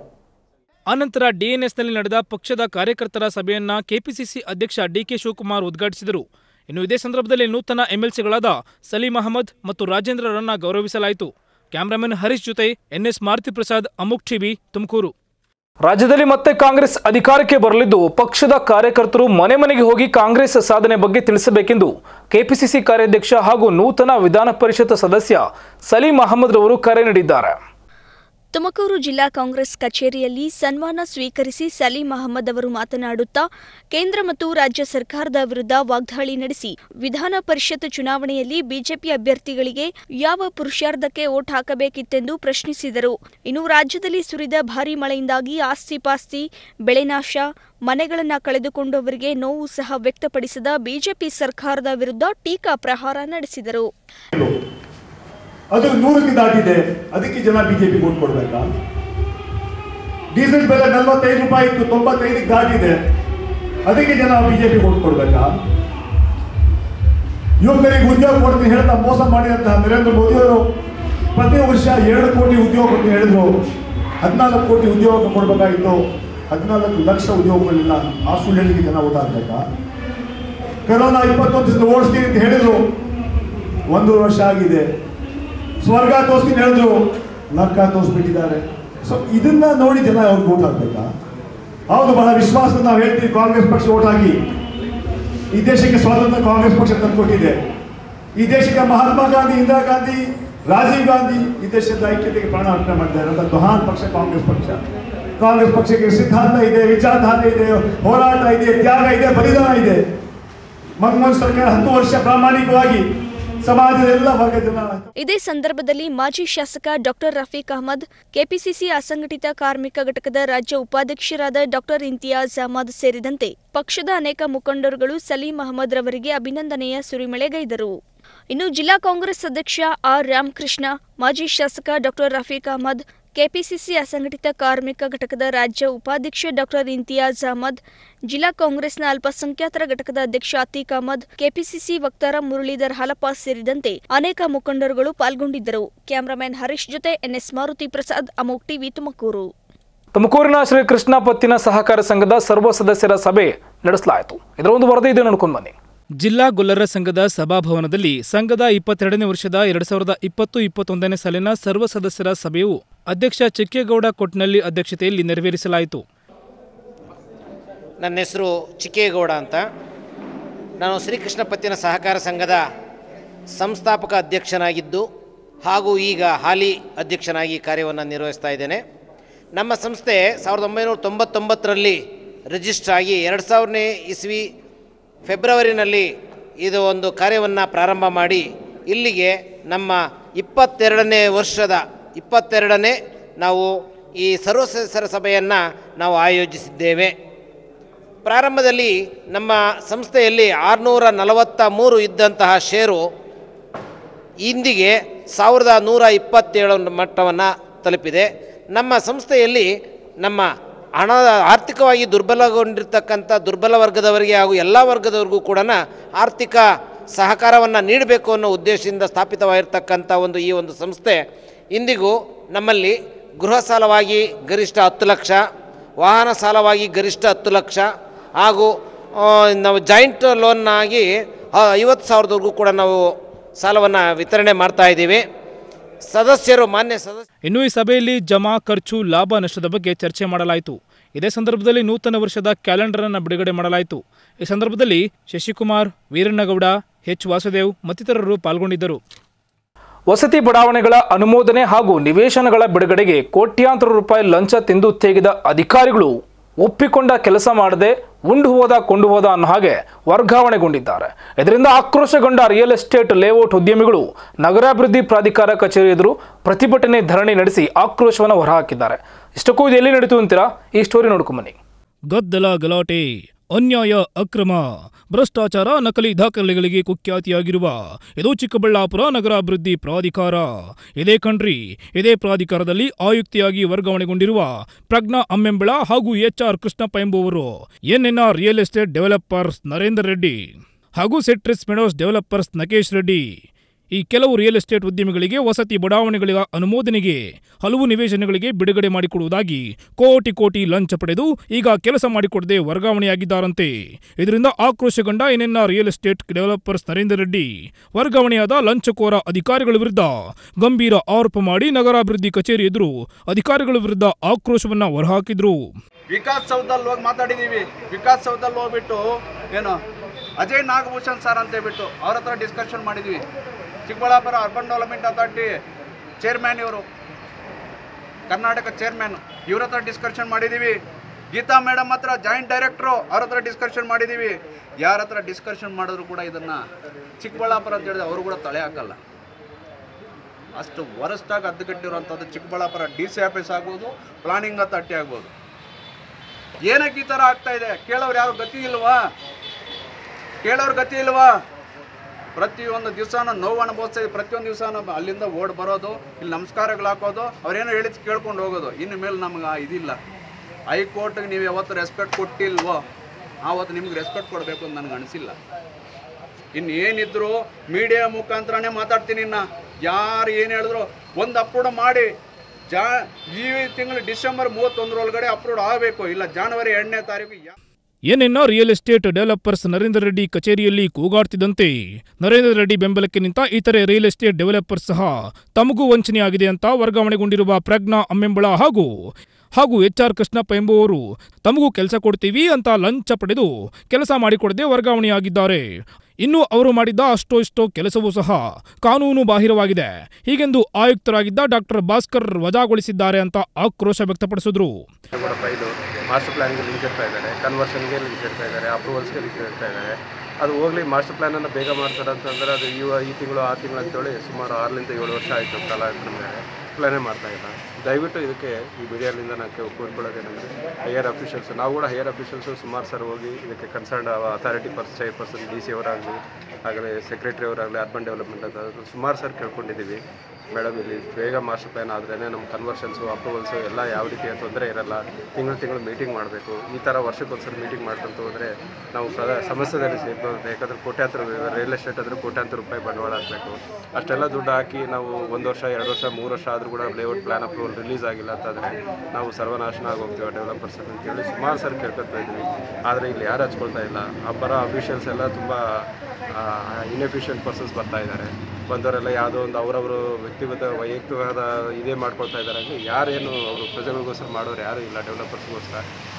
ಅನಂತರ ಡಿಎನ್ಎಸ್ನಲ್ಲಿ ನಡೆದ ಪಕ್ಷದ ಕಾರ್ಯಕರ್ತರ ಸಭೆಯನ್ನ ಕೆಪಿಸಿಸಿ ಅಧ್ಯಕ್ಷ ಡಿಕೆ ಶಿವಕುಮಾರ್ ಉದ್ಘಾಟಿಸಿದರು ಇನ್ನು ಇದೇ ಸಂದರ್ಭದಲ್ಲಿ ನೂತನ ಎಂಎಲ್ಸಿಗಳಾದ ಸಲೀಂ ಅಹಮದ್ ಮತ್ತು ರಾಜೇಂದ್ರರನ್ನ ಗೌರವಿಸಲಾಯಿತು ಕ್ಯಾಮರಾಮನ್ ಹರೀಶ್ ಜೊತೆ ಎನ್ಎಸ್ ಮಾರುತಿ ಪ್ರಸಾದ್ ಅಮುಕ್ ಟಿವಿ ತುಮಕೂರು ರಾಜ್ಯದಲ್ಲಿ ಮತ್ತೆ ಕಾಂಗ್ರೆಸ್ ಅಧಿಕಾರಕ್ಕೆ ಬರಲಿದ್ದು ಪಕ್ಷದ ಕಾರ್ಯಕರ್ತರು ಮನೆ ಮನೆಗೆ ಹೋಗಿ ಕಾಂಗ್ರೆಸ್ ಸಾಧನೆ ಬಗ್ಗೆ ತಿಳಿಸಬೇಕೆಂದು ಕೆಪಿಸಿಸಿ ಕಾರ್ಯಾಧ್ಯಕ್ಷ ಹಾಗೂ ನೂತನ ವಿಧಾನ ಪರಿಷತ್ ಸದಸ್ಯ ಸಲೀಂ ಅಹಮದ್ ರವರು ಕರೆ ನೀಡಿದ್ದಾರೆ ತುಮಕೂರು ಜಿಲ್ಲಾ ಕಾಂಗ್ರೆಸ್ ಕಚೇರಿಯಲ್ಲಿ ಸನ್ಮಾನ ಸ್ವೀಕರಿಸಿ ಸಲೀಂ ಅಹಮದ್ ಅವರು ಮಾತನಾಡುತ್ತಾ ಕೇಂದ್ರ ಮತ್ತು ರಾಜ್ಯ ಸರ್ಕಾರದ ವಿರುದ್ಧ ವಾಗ್ದಾಳಿ ನಡೆಸಿ ವಿಧಾನ ಪರಿಷತ್ ಚುನಾವಣೆಯಲ್ಲಿ ಬಿಜೆಪಿ ಅಭ್ಯರ್ಥಿಗಳಿಗೆ ಯಾವ ಪುರುಷಾರ್ಥಕ್ಕೆ ಓಟ್ ಹಾಕಬೇಕಿತ್ತೆಂದು ಪ್ರಶ್ನಿಸಿದರು ಇನ್ನು ರಾಜ್ಯದಲ್ಲಿ ಸುರಿದ ಭಾರೀ ಮಳೆಯಿಂದಾಗಿ ಆಸ್ತಿ ಪಾಸ್ತಿ ಬೆಳೆ ನಾಶ ಮನೆಗಳನ್ನ ಕಳೆದುಕೊಂಡವರಿಗೆ ನೋವು ಸಹ ವ್ಯಕ್ತಪಡಿಸಿದ ಬಿಜೆಪಿ ಸರ್ಕಾರದ ವಿರುದ್ಧ ಟೀಕಾ ಪ್ರಹಾರ ನಡೆಸಿದರು ಅದು ನೂರಕ್ಕೆ ದಾಟಿದೆ ಅದಕ್ಕೆ ಜನ ಬಿಜೆಪಿ ಓಟ್ ಕೊಡ್ಬೇಕಾ ಡೀಸೆಲ್ ಬೆಲೆ ನಲವತ್ತೈದು ರೂಪಾಯಿ ಇತ್ತು ತೊಂಬತ್ತೈದಕ್ಕೆ ದಾಟಿದೆ ಅದಕ್ಕೆ ಜನ ಬಿಜೆಪಿ ಓಟ್ ಕೊಡ್ಬೇಕಾ ಯುವಕರಿಗೆ ಉದ್ಯೋಗ ಕೊಡ್ತೀನಿ ಹೇಳ್ತಾ ಮೋಸ ಮಾಡಿದಂತಹ ನರೇಂದ್ರ ಮೋದಿ ಅವರು ಪ್ರತಿ ವರ್ಷ ಎರಡು ಕೋಟಿ ಉದ್ಯೋಗ ಕೊಡ್ತೀನಿ ಹೇಳಿದ್ರು ಹದಿನಾಲ್ಕು ಕೋಟಿ ಉದ್ಯೋಗ ಕೊಡಬೇಕಾಗಿತ್ತು ಹದಿನಾಲ್ಕು ಲಕ್ಷ ಉದ್ಯೋಗ ಕೊಡಲಿಲ್ಲ ಆ ಸುಳ್ಳು ಹೇಳಿಕೆ ಜನ ಓಟ್ ಹಾಕ್ಬೇಕಾ ಕರೋನಾ ಇಪ್ಪತ್ತೊಂದು ದಿವಸ ಓಡಿಸ್ತೀನಿ ಅಂತ ಹೇಳಿದ್ರು ಒಂದು ವರ್ಷ ಆಗಿದೆ ಸ್ವರ್ಗ ತೋರಿಸ್ತೀನಿ ಹೇಳಿದ್ರು ನರ್ಕ ತೋರಿಸ್ಬಿಟ್ಟಿದ್ದಾರೆ ಸೊ ಇದನ್ನ ನೋಡಿ ಜನ ಅವ್ರಿಗೆ ಓಟ್ ಹಾಕ್ಬೇಕಾ ಹೌದು ಬಹಳ ವಿಶ್ವಾಸ ನಾವು ಹೇಳ್ತೀವಿ ಕಾಂಗ್ರೆಸ್ ಪಕ್ಷ ಓಟ್ ಹಾಕಿ ಈ ದೇಶಕ್ಕೆ ಸ್ವಾತಂತ್ರ್ಯ ಕಾಂಗ್ರೆಸ್ ಪಕ್ಷ ತಂದುಕೊಟ್ಟಿದೆ ಈ ದೇಶಕ್ಕೆ ಮಹಾತ್ಮ ಗಾಂಧಿ ಇಂದಿರಾ ಗಾಂಧಿ ರಾಜೀವ್ ಗಾಂಧಿ ಈ ದೇಶದ ಐಕ್ಯತೆಗೆ ಪ್ರಾಣ ಅರ್ಪಣೆ ಮಾಡಿದ್ದಾರೆ ಅಂತ ಮಹಾನ್ ಪಕ್ಷ ಕಾಂಗ್ರೆಸ್ ಪಕ್ಷ ಕಾಂಗ್ರೆಸ್ ಪಕ್ಷಕ್ಕೆ ಸಿದ್ಧಾಂತ ಇದೆ ವಿಚಾರಧಾರೆ ಇದೆ ಹೋರಾಟ ಇದೆ ತ್ಯಾಗ ಇದೆ ಬಲಿದಾನ ಇದೆ ಮನಮೋಹನ್ ಸರ್ಕಾರ ಹತ್ತು ವರ್ಷ ಪ್ರಾಮಾಣಿಕವಾಗಿ ಸಮಾಜದ ಎಲ್ಲ ವರ್ಗ ಜನ ಇದೇ ಸಂದರ್ಭದಲ್ಲಿ ಮಾಜಿ ಶಾಸಕ ಡಾಕ್ಟರ್ ರಫೀಕ್ ಅಹಮದ್ ಕೆಪಿಸಿಸಿ ಅಸಂಘಟಿತ ಕಾರ್ಮಿಕ ಘಟಕದ ರಾಜ್ಯ ಉಪಾಧ್ಯಕ್ಷರಾದ ಡಾಕ್ಟರ್ ಇಂತಿಯಾಜ್ ಅಹಮದ್ ಸೇರಿದಂತೆ ಪಕ್ಷದ ಅನೇಕ ಮುಖಂಡರುಗಳು ಸಲೀಂ ಅಹಮದ್ ರವರಿಗೆ ಅಭಿನಂದನೆಯ ಸುರಿಮಳೆಗೈದರು ಇನ್ನು ಜಿಲ್ಲಾ ಕಾಂಗ್ರೆಸ್ ಅಧ್ಯಕ್ಷ ಆರ್ ರಾಮಕೃಷ್ಣ ಮಾಜಿ ಶಾಸಕ ಡಾಕ್ಟರ್ ರಫೀಕ್ ಅಹಮದ್ ಕೆಪಿಸಿಸಿ ಅಸಂಘಟಿತ ಕಾರ್ಮಿಕ ಘಟಕದ ರಾಜ್ಯ ಉಪಾಧ್ಯಕ್ಷ ಡಾಕ್ಟರ್ ಇಂತಿಯಾಜ್ ಅಹಮದ್ ಜಿಲ್ಲಾ ಕಾಂಗ್ರೆಸ್ನ ಅಲ್ಪಸಂಖ್ಯಾತರ ಘಟಕದ ಅಧ್ಯಕ್ಷ ಅತೀಕ್ ಅಹಮದ್ ಕೆಪಿಸಿಸಿ ವಕ್ತಾರ ಮುರಳೀಧರ್ ಹಾಲಪ್ಪ ಸೇರಿದಂತೆ ಅನೇಕ ಮುಖಂಡರುಗಳು ಪಾಲ್ಗೊಂಡಿದ್ದರು ಕ್ಯಾಮರಾಮನ್ ಹರೀಶ್ ಜೊತೆ ಎನ್ಎಸ್ ಮಾರುತಿ ಪ್ರಸಾದ್ ಅಮೋಕ್ ಟಿವಿ ತುಮಕೂರು ತುಮಕೂರಿನ ಶ್ರೀ ಕೃಷ್ಣ ಪತ್ತಿನ ಸಹಕಾರ ಸಂಘದ ಸರ್ವ ಸದಸ್ಯರ ಸಭೆ ನಡೆಸಲಾಯಿತು ಇದರ ಒಂದು ವರದಿ ಇದೆ ನೋಡ್ಕೊಂಡು ಬನ್ನಿ ಜಿಲ್ಲಾ ಗೊಲ್ಲರ ಸಂಘದ ಸಭಾಭವನದಲ್ಲಿ ಸಂಘದ ಇಪ್ಪತ್ತೆರಡನೇ ವರ್ಷದ ಎರಡ್ ಸಾವಿರದ ಇಪ್ಪತ್ತು ಇಪ್ಪತ್ತೊಂದನೇ ಸಾಲಿನ ಸರ್ವ ಸದಸ್ಯರ ಸಭೆಯು ಅಧ್ಯಕ್ಷ ಚಿಕ್ಕೇಗೌಡ ಕೊಟ್ನಲ್ಲಿ ಅಧ್ಯಕ್ಷತೆಯಲ್ಲಿ ನೆರವೇರಿಸಲಾಯಿತು ನನ್ನ ಹೆಸರು ಚಿಕ್ಕೇಗೌಡ ಅಂತ ನಾನು ಶ್ರೀಕೃಷ್ಣ ಪತ್ತಿನ ಸಹಕಾರ ಸಂಘದ ಸಂಸ್ಥಾಪಕ ಅಧ್ಯಕ್ಷನಾಗಿದ್ದು ಹಾಗೂ ಈಗ ಹಾಲಿ ಅಧ್ಯಕ್ಷನಾಗಿ ಕಾರ್ಯವನ್ನು ನಿರ್ವಹಿಸ್ತಾ ಇದ್ದೇನೆ ನಮ್ಮ ಸಂಸ್ಥೆ ಸಾವಿರದ ಒಂಬೈನೂರ ತೊಂಬತ್ತೊಂಬತ್ತರಲ್ಲಿ ರಿಜಿಸ್ಟರ್ ಆಗಿ ಎರಡು ಸಾವಿರನೇ ಇಸ್ವಿ ಫೆಬ್ರವರಿನಲ್ಲಿ ಇದು ಒಂದು ಕಾರ್ಯವನ್ನು ಪ್ರಾರಂಭ ಮಾಡಿ ಇಲ್ಲಿಗೆ ನಮ್ಮ ಇಪ್ಪತ್ತೆರಡನೇ ವರ್ಷದ ಇಪ್ಪತ್ತೆರಡನೇ ನಾವು ಈ ಸರ್ವ ಸದಸ್ಯರ ಸಭೆಯನ್ನು ನಾವು ಆಯೋಜಿಸಿದ್ದೇವೆ ಪ್ರಾರಂಭದಲ್ಲಿ ನಮ್ಮ ಸಂಸ್ಥೆಯಲ್ಲಿ ಆರುನೂರ ನಲವತ್ತ ಮೂರು ಇದ್ದಂತಹ ಷೇರು ಇಂದಿಗೆ ಸಾವಿರದ ನೂರ ಇಪ್ಪತ್ತೇಳು ಮಟ್ಟವನ್ನು ತಲುಪಿದೆ ನಮ್ಮ ಸಂಸ್ಥೆಯಲ್ಲಿ ನಮ್ಮ ಹಣ ಆರ್ಥಿಕವಾಗಿ ದುರ್ಬಲಗೊಂಡಿರ್ತಕ್ಕಂಥ ದುರ್ಬಲ ವರ್ಗದವರಿಗೆ ಹಾಗೂ ಎಲ್ಲ ವರ್ಗದವರಿಗೂ ಕೂಡ ಆರ್ಥಿಕ ಸಹಕಾರವನ್ನು ನೀಡಬೇಕು ಅನ್ನೋ ಉದ್ದೇಶದಿಂದ ಸ್ಥಾಪಿತವಾಗಿರ್ತಕ್ಕಂಥ ಒಂದು ಈ ಒಂದು ಸಂಸ್ಥೆ ಇಂದಿಗೂ ನಮ್ಮಲ್ಲಿ ಗೃಹ ಸಾಲವಾಗಿ ಗರಿಷ್ಠ ಹತ್ತು ಲಕ್ಷ ವಾಹನ ಸಾಲವಾಗಿ ಗರಿಷ್ಠ ಹತ್ತು ಲಕ್ಷ ಹಾಗೂ ಆ, ನಾವು ಜಾಯಿಂಟ್ ಲೋನ್ನಾಗಿ ಐವತ್ತು ಸಾವಿರದವರೆಗೂ ಕೂಡ ನಾವು ಸಾಲವನ್ನು ವಿತರಣೆ ಮಾಡ್ತಾ ಇದ್ದೀವಿ ಸದಸ್ಯರು ಮಾನ್ಯ ಸದಸ್ಯ ಇನ್ನು ಈ ಸಭೆಯಲ್ಲಿ ಜಮಾ ಖರ್ಚು ಲಾಭ ನಷ್ಟದ ಬಗ್ಗೆ ಚರ್ಚೆ ಮಾಡಲಾಯಿತು ಇದೇ ಸಂದರ್ಭದಲ್ಲಿ ನೂತನ ವರ್ಷದ ಕ್ಯಾಲೆಂಡರ್ ಅನ್ನು ಬಿಡುಗಡೆ ಮಾಡಲಾಯಿತು ಈ ಸಂದರ್ಭದಲ್ಲಿ ಶಶಿಕುಮಾರ್ ವೀರಣ್ಣಗೌಡ ಎಚ್ ವಾಸುದೇವ್ ಮತ್ತಿತರರು ಪಾಲ್ಗೊಂಡಿದ್ದರು ವಸತಿ ಬಡಾವಣೆಗಳ ಅನುಮೋದನೆ ಹಾಗೂ ನಿವೇಶನಗಳ ಬಿಡುಗಡೆಗೆ ಕೋಟ್ಯಾಂತರ ರೂಪಾಯಿ ಲಂಚ ತಿಂದು ತೆಗೆದ ಅಧಿಕಾರಿಗಳು ಒಪ್ಪಿಕೊಂಡ ಕೆಲಸ ಮಾಡದೆ ಉಂಡು ಹೋದ ಕೊಂಡು ಹೋದ ಅನ್ನೋ ಹಾಗೆ ವರ್ಗಾವಣೆಗೊಂಡಿದ್ದಾರೆ ಇದರಿಂದ ಆಕ್ರೋಶಗೊಂಡ ರಿಯಲ್ ಎಸ್ಟೇಟ್ ಲೇಔಟ್ ಉದ್ಯಮಿಗಳು ನಗರಾಭಿವೃದ್ಧಿ ಪ್ರಾಧಿಕಾರ ಕಚೇರಿ ಎದುರು ಪ್ರತಿಭಟನೆ ಧರಣಿ ನಡೆಸಿ ಆಕ್ರೋಶವನ್ನು ಹೊರಹಾಕಿದ್ದಾರೆ ಇಷ್ಟಕ್ಕೂ ಇದು ಎಲ್ಲಿ ನಡೀತು ಅಂತೀರಾ ಈ ಸ್ಟೋರಿ ನೋಡ್ಕೊಂಬನ್ನಿ ಗದ್ದಲ ಗಲಾಟೆ ಅನ್ಯಾಯ ಅಕ್ರಮ ಭ್ರಷ್ಟಾಚಾರ ನಕಲಿ ದಾಖಲೆಗಳಿಗೆ ಕುಖ್ಯಾತಿಯಾಗಿರುವ ಇದು ಚಿಕ್ಕಬಳ್ಳಾಪುರ ನಗರಾಭಿವೃದ್ಧಿ ಪ್ರಾಧಿಕಾರ ಇದೇ ಕಣ್ರಿ ಇದೇ ಪ್ರಾಧಿಕಾರದಲ್ಲಿ ಆಯುಕ್ತೆಯಾಗಿ ವರ್ಗಾವಣೆಗೊಂಡಿರುವ ಪ್ರಜ್ಞಾ ಅಮ್ಮೆಂಬಳ ಹಾಗೂ ಎಚ್ ಆರ್ ಕೃಷ್ಣಪ್ಪ ಎಂಬುವರು NNR real estate developers Narender Reddy ಹಾಗೂ Citrus Meadows developers Nakesh Reddy ಈ ಕೆಲವು ರಿಯಲ್ ಎಸ್ಟೇಟ್ ಉದ್ಯಮಿಗಳಿಗೆ ವಸತಿ ಬಡಾವಣೆಗಳ ಅನುಮೋದನೆಗೆ ಹಲವು ನಿವೇಶನಗಳಿಗೆ ಬಿಡುಗಡೆ ಮಾಡಿಕೊಡುವುದಾಗಿ ಕೋಟಿ ಕೋಟಿ ಲಂಚ ಪಡೆದು ಈಗ ಕೆಲಸ ಮಾಡಿಕೊಡದೆ ವರ್ಗಾವಣೆಯಾಗಿದ್ದಾರಂತೆ ಇದರಿಂದ ಆಕ್ರೋಶಗೊಂಡ NNR real estate developers Narender Reddy ವರ್ಗಾವಣೆಯಾದ ಲಂಚಕೋರ ಅಧಿಕಾರಿಗಳ ವಿರುದ್ಧ ಗಂಭೀರ ಆರೋಪ ಮಾಡಿ ನಗರಾಭಿವೃದ್ಧಿ ಕಚೇರಿ ಎದುರು ಅಧಿಕಾರಿಗಳ ವಿರುದ್ಧ ಆಕ್ರೋಶವನ್ನ ಹೊರಹಾಕಿದ್ರು ವಿಕಾಸ್ ಸೌಧದಲ್ಲಿ ಹೋಗಿ ಮಾತಾಡಿದ್ದೀವಿ ವಿಕಾಸ್ ಸೌಧದಲ್ಲಿ ಹೋಗ್ಬಿಟ್ಟು ಏನು ಅಜಯ್ ನಾಗಭೂಷಣ್ ಸರ್ ಅಂತ ಹೇಳ್ಬಿಟ್ಟು ಅವ್ರ ಹತ್ರ ಡಿಸ್ಕಷನ್ ಮಾಡಿದ್ವಿ Chikkaballapur urban development authority chairman ಇವರು ಕರ್ನಾಟಕ ಚೇರ್ಮ್ಯಾನ್ ಇವ್ರ ಹತ್ರ ಡಿಸ್ಕಷನ್ ಮಾಡಿದ್ದೀವಿ ಗೀತಾ ಮೇಡಮ್ ಹತ್ರ ಜಾಯಿಂಟ್ ಡೈರೆಕ್ಟ್ರು ಅವ್ರ ಹತ್ರ ಡಿಸ್ಕಷನ್ ಮಾಡಿದ್ದೀವಿ ಯಾರ ಹತ್ರ ಡಿಸ್ಕಷನ್ ಮಾಡಿದ್ರು ಕೂಡ ಇದನ್ನ ಚಿಕ್ಕಬಳ್ಳಾಪುರ ಅಂತ ಹೇಳಿದ್ರೆ ಅವರು ಕೂಡ ತಲೆ ಹಾಕಲ್ಲ ಅಷ್ಟು ವರಸ್ಟಾಗಿ ಅದ್ದಗಟ್ಟಿರುವಂಥದ್ದು ಚಿಕ್ಕಬಳ್ಳಾಪುರ ಡಿ ಸಿ ಆಫೀಸ್ ಆಗ್ಬೋದು ಪ್ಲಾನಿಂಗ್ ಅಥಾರಿಟಿ ಆಗ್ಬೋದು ಏನಕ್ಕೆ ಈ ಥರ ಆಗ್ತಾ ಇದೆ ಕೇಳೋರು ಯಾರು ಗತಿ ಇಲ್ವಾ ಕೇಳೋರ್ ಗತಿ ಇಲ್ವಾ ಪ್ರತಿಯೊಂದು ದಿವಸನ ನೋವು ಅನುಭವಿಸ್ತಾ ಇದ್ದೀವಿ ಪ್ರತಿಯೊಂದು ದಿವಸ ಅಲ್ಲಿಂದ ಓಡ್ ಬರೋದು ಇಲ್ಲಿ ನಮಸ್ಕಾರಗಳು ಹಾಕೋದು ಅವ್ರೇನೋ ಹೇಳಿದ್ ಕೇಳ್ಕೊಂಡು ಹೋಗೋದು ಇನ್ನು ಮೇಲೆ ನಮ್ಗೆ ಇದಿಲ್ಲ ಹೈಕೋರ್ಟ್ಗೆ ನೀವು ಯಾವತ್ತು ರೆಸ್ಪೆಕ್ಟ್ ಕೊಟ್ಟಿಲ್ವೋ ಆವತ್ತು ನಿಮ್ಗೆ ರೆಸ್ಪೆಕ್ಟ್ ಕೊಡಬೇಕು ಅಂತ ನನಗೆ ಅನಿಸಿಲ್ಲ ಇನ್ನು ಏನಿದ್ರು ಮೀಡಿಯಾ ಮುಖಾಂತರನೇ ಮಾತಾಡ್ತೀನಿ ಇನ್ನ ಯಾರು ಏನು ಹೇಳಿದ್ರು ಒಂದು ಅಪ್ಲೋಡ್ ಮಾಡಿ ಜಾ ಈ ತಿಂಗಳು ಡಿಸೆಂಬರ್ ಮೂವತ್ತೊಂದರೊಳಗಡೆ ಅಪ್ಲೋಡ್ ಆಗಬೇಕು ಇಲ್ಲ ಜಾನ್ವರಿ ಎರಡನೇ ತಾರೀಕು ಯಾ ಏನೆನ್ನ real estate developers Narendra Reddy ಕಚೇರಿಯಲ್ಲಿ ಕೂಗಾಡ್ತಿದ್ದಂತೆ ನರೇಂದ್ರ ರೆಡ್ಡಿ ಬೆಂಬಲಕ್ಕೆ ನಿಂತ ಇತರೆ ರಿಯಲ್ ಎಸ್ಟೇಟ್ ಡೆವಲಪರ್ಸ್ ಸಹ ತಮಗೂ ವಂಚನೆಯಾಗಿದೆ ಅಂತ ವರ್ಗಾವಣೆಗೊಂಡಿರುವ ಪ್ರಜ್ಞಾ ಅಮ್ಮೆಂಬಳ ಹಾಗೂ ಹಾಗೂ ಎಚ್ ಆರ್ ಕೃಷ್ಣಪ್ಪ ಎಂಬುವರು ತಮಗೂ ಕೆಲಸ ಕೊಡ್ತೀವಿ ಅಂತ ಲಂಚ ಪಡೆದು ಕೆಲಸ ಮಾಡಿಕೊಡದೆ ವರ್ಗಾವಣೆಯಾಗಿದ್ದಾರೆ ಇನ್ನು ಅವರು ಮಾಡಿದ್ದ ಅಷ್ಟೋ ಇಷ್ಟೋ ಕೆಲಸವೂ ಸಹ ಕಾನೂನು ಬಾಹಿರವಾಗಿದೆ ಹೀಗೆಂದು ಆಯುಕ್ತರಾಗಿದ್ದ ಡಾಕ್ಟರ್ ಭಾಸ್ಕರ್ ವಜಾಗೊಳಿಸಿದ್ದಾರೆ ಅಂತ ಆಕ್ರೋಶ ವ್ಯಕ್ತಪಡಿಸಿದ್ರು ಕೂಡ ಫೈಲು ಮಾಸ್ಟರ್ ಪ್ಲಾನ್ಗೆ ಲಿಂಕ್ ಇಡ್ತಾ ಇದ್ದಾರೆ ಕನ್ವರ್ಷನ್ಗೆ ಲಿಂಕ್ ಇಡ್ತಾ ಇದ್ದಾರೆ ಅಪ್ರೂವಲ್ಸ್ಗೆ ಲಿಂಕ್ ಇಡ್ತಾ ಇದ್ದಾರೆ ಅದು ಹೋಗಲಿ ಮಾಸ್ಟರ್ ಪ್ಲಾನನ್ನು ಬೇಗ ಮಾಡ್ತಾರೆ ಅಂತಂದರೆ ಅದು ಈ ಈ ತಿಂಗಳು ಆ ತಿಂಗಳು ಅಂತೇಳಿ ಸುಮಾರು ಆರರಿಂದ ಏಳು ವರ್ಷ ಆಯಿತು ಕಾಲ ಮೇಲೆ ಪ್ಲಾನೇ ಮಾಡ್ತಾ ಇಲ್ಲ ದಯವಿಟ್ಟು ಇದಕ್ಕೆ ಈ ಮೀಡಿಯಾದಿಂದ ನಾನು ಕೋರ್ಕೊಳ್ಳೋದೇನೆಂದರೆ ಹೈಯರ್ ಅಫಿಷಿಯಲ್ಸ್ ನಾವು ಕೂಡ ಹೈಯರ್ ಅಫಿಷಿಯಲ್ಸು ಸುಮಾರು ಸರ್ ಹೋಗಿ ಇದಕ್ಕೆ ಕನ್ಸರ್ನ್ ಅಥಾರಿಟಿ ಪರ್ಸ್ ಚೈರ್ಪರ್ಸನ್ ಡಿ ಸಿ ಅವರಾಗಲಿ ಆಗಲೇ ಸೆಕ್ರೆಟರಿ ಅವರಾಗಲಿ ಅರ್ಬನ್ ಡೆವಲಪ್ಮೆಂಟ್ ಅಂತ ಸುಮಾರು ಸರ್ ಕೇಳ್ಕೊಂಡಿದ್ದೀವಿ ಮೇಡಮ್ ಇಲ್ಲಿ ಬೇಗ ಮಾಸ್ಟರ್ ಪ್ಲಾನ್ ಆದ್ರೇ ನಮ್ಮ ಕನ್ವರ್ಷನ್ಸು ಅಪ್ರೂವಲ್ಸು ಎಲ್ಲ ಯಾವ ರೀತಿಯ ತೊಂದರೆ ಇರಲ್ಲ ತಿಂಗಳು ತಿಂಗಳು ಮೀಟಿಂಗ್ ಮಾಡಬೇಕು ಈ ಥರ ವರ್ಷಕ್ಕೊಂದ್ಸರಿ ಮೀಟಿಂಗ್ ಮಾಡ್ಕೊಂತ ಹೋದರೆ ನಾವು ಪ್ರದ ಸಮಸ್ಯೆದಲ್ಲಿ ಸೇರ್ಬೋದು ಯಾಕಂದರೆ ಕೋಟ್ಯಾಂತರ ರಿಯಲ್ ಎಸ್ಟೇಟ್ ಆದರೆ ಕೋಟ್ಯಾಂತರ ರೂಪಾಯಿ ಬಂಡವಾಳ ಹಾಕಬೇಕು ಅಷ್ಟೆಲ್ಲ ದುಡ್ಡು ಹಾಕಿ ನಾವು ಒಂದು ವರ್ಷ ಎರಡು ವರ್ಷ ಮೂರು ವರ್ಷ ಆದರೂ ಕೂಡ ಲೇಔಟ್ ಪ್ಲಾನ್ ಅಪ್ರೂವಲ್ ರಿಲೀಸ್ ಆಗಿಲ್ಲ ಅಂತಂದರೆ ನಾವು ಸರ್ವನಾಶನ ಆಗೋಗ್ತೀವಿ ಡೆವಲಪರ್ಸ್ ಅಂತೇಳಿ ಸುಮಾರು ಸರಿ ಕೇಳ್ಕೊತಾ ಇದ್ವಿ ಆದರೆ ಇಲ್ಲಿ ಯಾರು ಹಚ್ಕೊಳ್ತಾ ಇಲ್ಲ ಆ ಬರೋ ಅಫಿಷಿಯಲ್ಸ್ ಎಲ್ಲ ತುಂಬ ಇನ್ಎಫಿಷಿಯಂಟ್ ಪರ್ಸನ್ಸ್ ಬರ್ತಾ ಇದ್ದಾರೆ ಬಂದವರೆಲ್ಲ ಯಾವುದೋ ಒಂದು ಅವರವರು ವ್ಯಕ್ತಿಗತ ವೈಯಕ್ತಿಕವಾದ ಇದೇ ಮಾಡ್ಕೊಳ್ತಾ ಇದ್ದಾರೆ ಯಾರೇನು ಅವರು ಪ್ರಜೆಗಳಿಗೋಸ್ಕರ ಮಾಡೋರು ಯಾರೂ ಇಲ್ಲ ಡೆವಲಪರ್ಸ್ಗೋಸ್ಕರ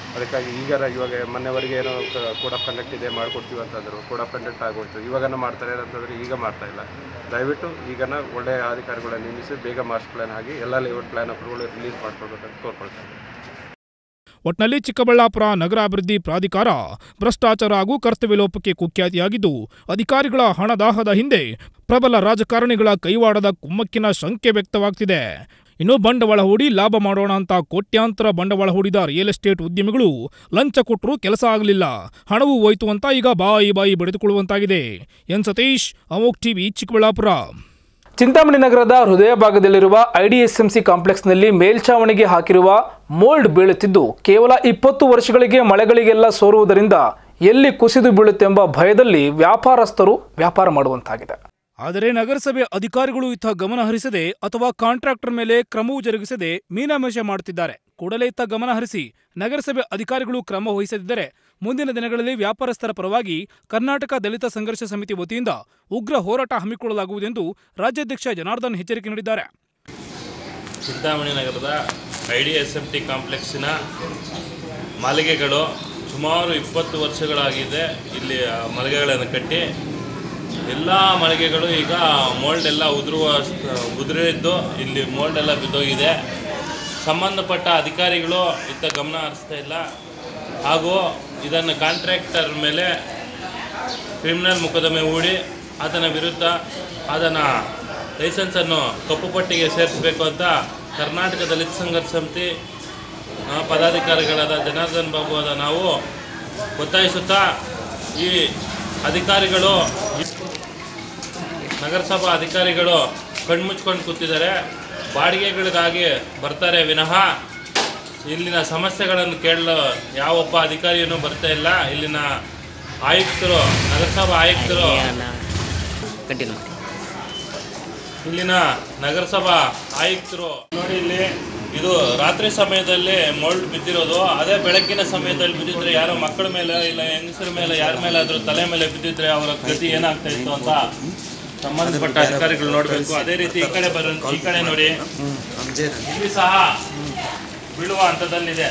ಅದಕ್ಕಾಗಿ ಈಗಾರ ಇವಾಗ ಮೊನ್ನೆವರೆಗೆ ಏನೋ ಕೋಡ್ ಆಫ್ ಕಂಡಕ್ಟ್ ಇದೆ ಮಾಡಿಕೊಡ್ತೀವಿ ಅಂತಂದರು ಕೋಡ್ ಆಫ್ ಕಂಡಕ್ಟ್ ಆಗೋಯ್ತು ಇವಾಗನ ಮಾಡ್ತಾರೆ ಅಂತಂದರೆ ಈಗ ಮಾಡ್ತಾ ಇಲ್ಲ ದಯವಿಟ್ಟು ಈಗನ ಒಳ್ಳೆಯ ಅಧಿಕಾರಿಗಳನ್ನ ನೇಮಿಸಿ ಬೇಗ ಮಾಸ್ಟರ್ ಪ್ಲ್ಯಾನ್ ಆಗಿ ಎಲ್ಲ ಲೇಔಟ್ ಪ್ಲ್ಯಾನ್ ಅಪ್ರೂವಲ್ ರಿಲೀಸ್ ಮಾಡ್ಕೊಳ್ಬೇಕಂತ ಕೋರ್ಕೊಳ್ತಾರೆ ಒಟ್ನಲ್ಲಿ ಚಿಕ್ಕಬಳ್ಳಾಪುರ ನಗರಾಭಿವೃದ್ಧಿ ಪ್ರಾಧಿಕಾರ ಭ್ರಷ್ಟಾಚಾರ ಹಾಗೂ ಕರ್ತವ್ಯ ಲೋಪಕ್ಕೆ ಕುಖ್ಯಾತಿಯಾಗಿದ್ದು ಅಧಿಕಾರಿಗಳ ಹಣದಾಹದ ಹಿಂದೆ ಪ್ರಬಲ ರಾಜಕಾರಣಿಗಳ ಕೈವಾಡದ ಕುಮ್ಮಕ್ಕಿನ ಶಂಕೆ ವ್ಯಕ್ತವಾಗ್ತಿದೆ ಇನ್ನು ಬಂಡವಾಳ ಹೂಡಿ ಲಾಭ ಮಾಡೋಣ ಅಂತ ಕೋಟ್ಯಾಂತರ ಬಂಡವಾಳ ಹೂಡಿದ ರಿಯಲ್ ಎಸ್ಟೇಟ್ ಉದ್ಯಮಿಗಳು ಲಂಚ ಕೊಟ್ಟರೂ ಕೆಲಸ ಆಗಲಿಲ್ಲ ಹಣವೂ ಹೋಯ್ತು ಅಂತ ಈಗ ಬಾಯಿ ಬಾಯಿ ಬಡಿದುಕೊಳ್ಳುವಂತಾಗಿದೆ ಎನ್ ಸತೀಶ್ ಅಮೋಕ್ ಟಿವಿ ಚಿಕ್ಕಬಳ್ಳಾಪುರ ಚಿಂತಾಮಣಿ ನಗರದ ಹೃದಯ ಭಾಗದಲ್ಲಿರುವ ಐಡಿಎಸ್ಎಂಸಿ ಕಾಂಪ್ಲೆಕ್ಸ್ನಲ್ಲಿ ಮೇಲ್ಛಾವಣಿಗೆ ಹಾಕಿರುವ ಮೋಲ್ಡ್ ಬೀಳುತ್ತಿದ್ದು ಕೇವಲ ಇಪ್ಪತ್ತು ವರ್ಷಗಳಿಗೆ ಮಳೆಗಳಿಗೆಲ್ಲ ಸೋರುವುದರಿಂದ ಎಲ್ಲಿ ಕುಸಿದು ಬೀಳುತ್ತೆಂಬ ಭಯದಲ್ಲಿ ವ್ಯಾಪಾರಸ್ಥರು ವ್ಯಾಪಾರ ಮಾಡುವಂತಾಗಿದೆ ಆದರೆ ನಗರಸಭೆ ಅಧಿಕಾರಿಗಳು ಇತ್ತ ಗಮನ ಹರಿಸದೆ ಅಥವಾ ಕಾಂಟ್ರಾಕ್ಟರ್ ಮೇಲೆ ಕ್ರಮವೂ ಜರುಗಿಸದೆ ಮೀನಾಮೇಷ ಮಾಡುತ್ತಿದ್ದಾರೆ ಕೂಡಲೇ ಇತ್ತ ಗಮನ ಹರಿಸಿ ನಗರಸಭೆ ಅಧಿಕಾರಿಗಳು ಕ್ರಮ ವಹಿಸದಿದ್ದರೆ ಮುಂದಿನ ದಿನಗಳಲ್ಲಿ ವ್ಯಾಪಾರಸ್ಥರ ಪರವಾಗಿ ಕರ್ನಾಟಕ ದಲಿತ ಸಂಘರ್ಷ ಸಮಿತಿ ವತಿಯಿಂದ ಉಗ್ರ ಹೋರಾಟ ಹಮ್ಮಿಕೊಳ್ಳಲಾಗುವುದೆಂದು ರಾಜ್ಯಾಧ್ಯಕ್ಷ ಜನಾರ್ದನ್ ಎಚ್ಚರಿಕೆ ನೀಡಿದ್ದಾರೆ ಚಿಂತಾಮಣಿ ನಗರದ I D S M T ಕಾಂಪ್ಲೆಕ್ಸಿನ ಮಾಳಿಗೆಗಳು ಸುಮಾರು ಇಪ್ಪತ್ತು ವರ್ಷಗಳಾಗಿದೆ ಇಲ್ಲಿ ಆ ಮಳಿಗೆಗಳನ್ನು ಕಟ್ಟಿ ಎಲ್ಲ ಮಳಿಗೆಗಳು ಈಗ ಮೋಲ್ಡ್ ಎಲ್ಲ ಉದುರುವ ಉದುರಿದ್ದು ಇಲ್ಲಿ ಮೋಲ್ಡ್ ಎಲ್ಲ ಬಿದ್ದೋಗಿದೆ ಸಂಬಂಧಪಟ್ಟ ಅಧಿಕಾರಿಗಳು ಇತ್ತ ಗಮನ ಹರಿಸ್ತಾ ಇಲ್ಲ ಹಾಗೂ ಇದನ್ನು ಕಾಂಟ್ರಾಕ್ಟರ್ ಮೇಲೆ ಕ್ರಿಮಿನಲ್ ಮೊಕದ್ದಮೆ ಹೂಡಿ ಆತನ ವಿರುದ್ಧ ಅದನ್ನು ಲೈಸೆನ್ಸನ್ನು ಕಪ್ಪು ಪಟ್ಟಿಗೆ ಸೇರಿಸಬೇಕು ಅಂತ ಕರ್ನಾಟಕ ದಲಿತ ಸಂಘರ್ಷ ಸಮಿತಿ ಆ, ಪದಾಧಿಕಾರಿಗಳಾದ ಜನಾರ್ದನ್ ಬಾಬು ಆದ ನಾವು ಒತ್ತಾಯಿಸುತ್ತಾ ಈ ಅಧಿಕಾರಿಗಳು ನಗರಸಭಾ ಅಧಿಕಾರಿಗಳು ಕಣ್ಮುಚ್ಕೊಂಡು ಕೂತಿದ್ದಾರೆ ಬಾಡಿಗೆಗಳಿಗಾಗಿ ಬರ್ತಾರೆ ವಿನಃ ಇಲ್ಲಿನ ಸಮಸ್ಯೆಗಳನ್ನು ಕೇಳಲು ಯಾವೊಬ್ಬ ಅಧಿಕಾರಿಯೂ ಬರ್ತಾ ಇಲ್ಲ ಇಲ್ಲಿನ ಆಯುಕ್ತರು ನಗರಸಭಾ ಆಯುಕ್ತರು ಇಲ್ಲಿನ ನಗರಸಭಾ ಆಯುಕ್ತರು ನೋಡಿ ಇಲ್ಲಿ ಇದು ರಾತ್ರಿ ಸಮಯದಲ್ಲಿ ಮೊಳ್ಳು ಬಿದ್ದಿರೋದು ಅದೇ ಬೆಳಕಿನ ಸಮಯದಲ್ಲಿ ಬಿದ್ದಿದ್ರೆ ಯಾರೋ ಮಕ್ಕಳ ಮೇಲೆ ಇಲ್ಲ ಹೆಂಗಸರ ಮೇಲೆ ಯಾರ ಮೇಲೆ ಅದ್ರ ತಲೆ ಮೇಲೆ ಬಿದ್ದಿದ್ರೆ ಅವರ ಗತಿ ಏನಾಗ್ತಾ ಇತ್ತು ಅಂತ ಸಂಬಂಧಪಟ್ಟ ಅಧಿಕಾರಿಗಳು ನೋಡಬೇಕು ಅದೇ ರೀತಿ ಈ ಕಡೆ ಬರೋ ಈ ಕಡೆ ನೋಡಿ ಇಲ್ಲಿ ಸಹ ಬೀಳುವ ಹಂತದಲ್ಲಿದೆ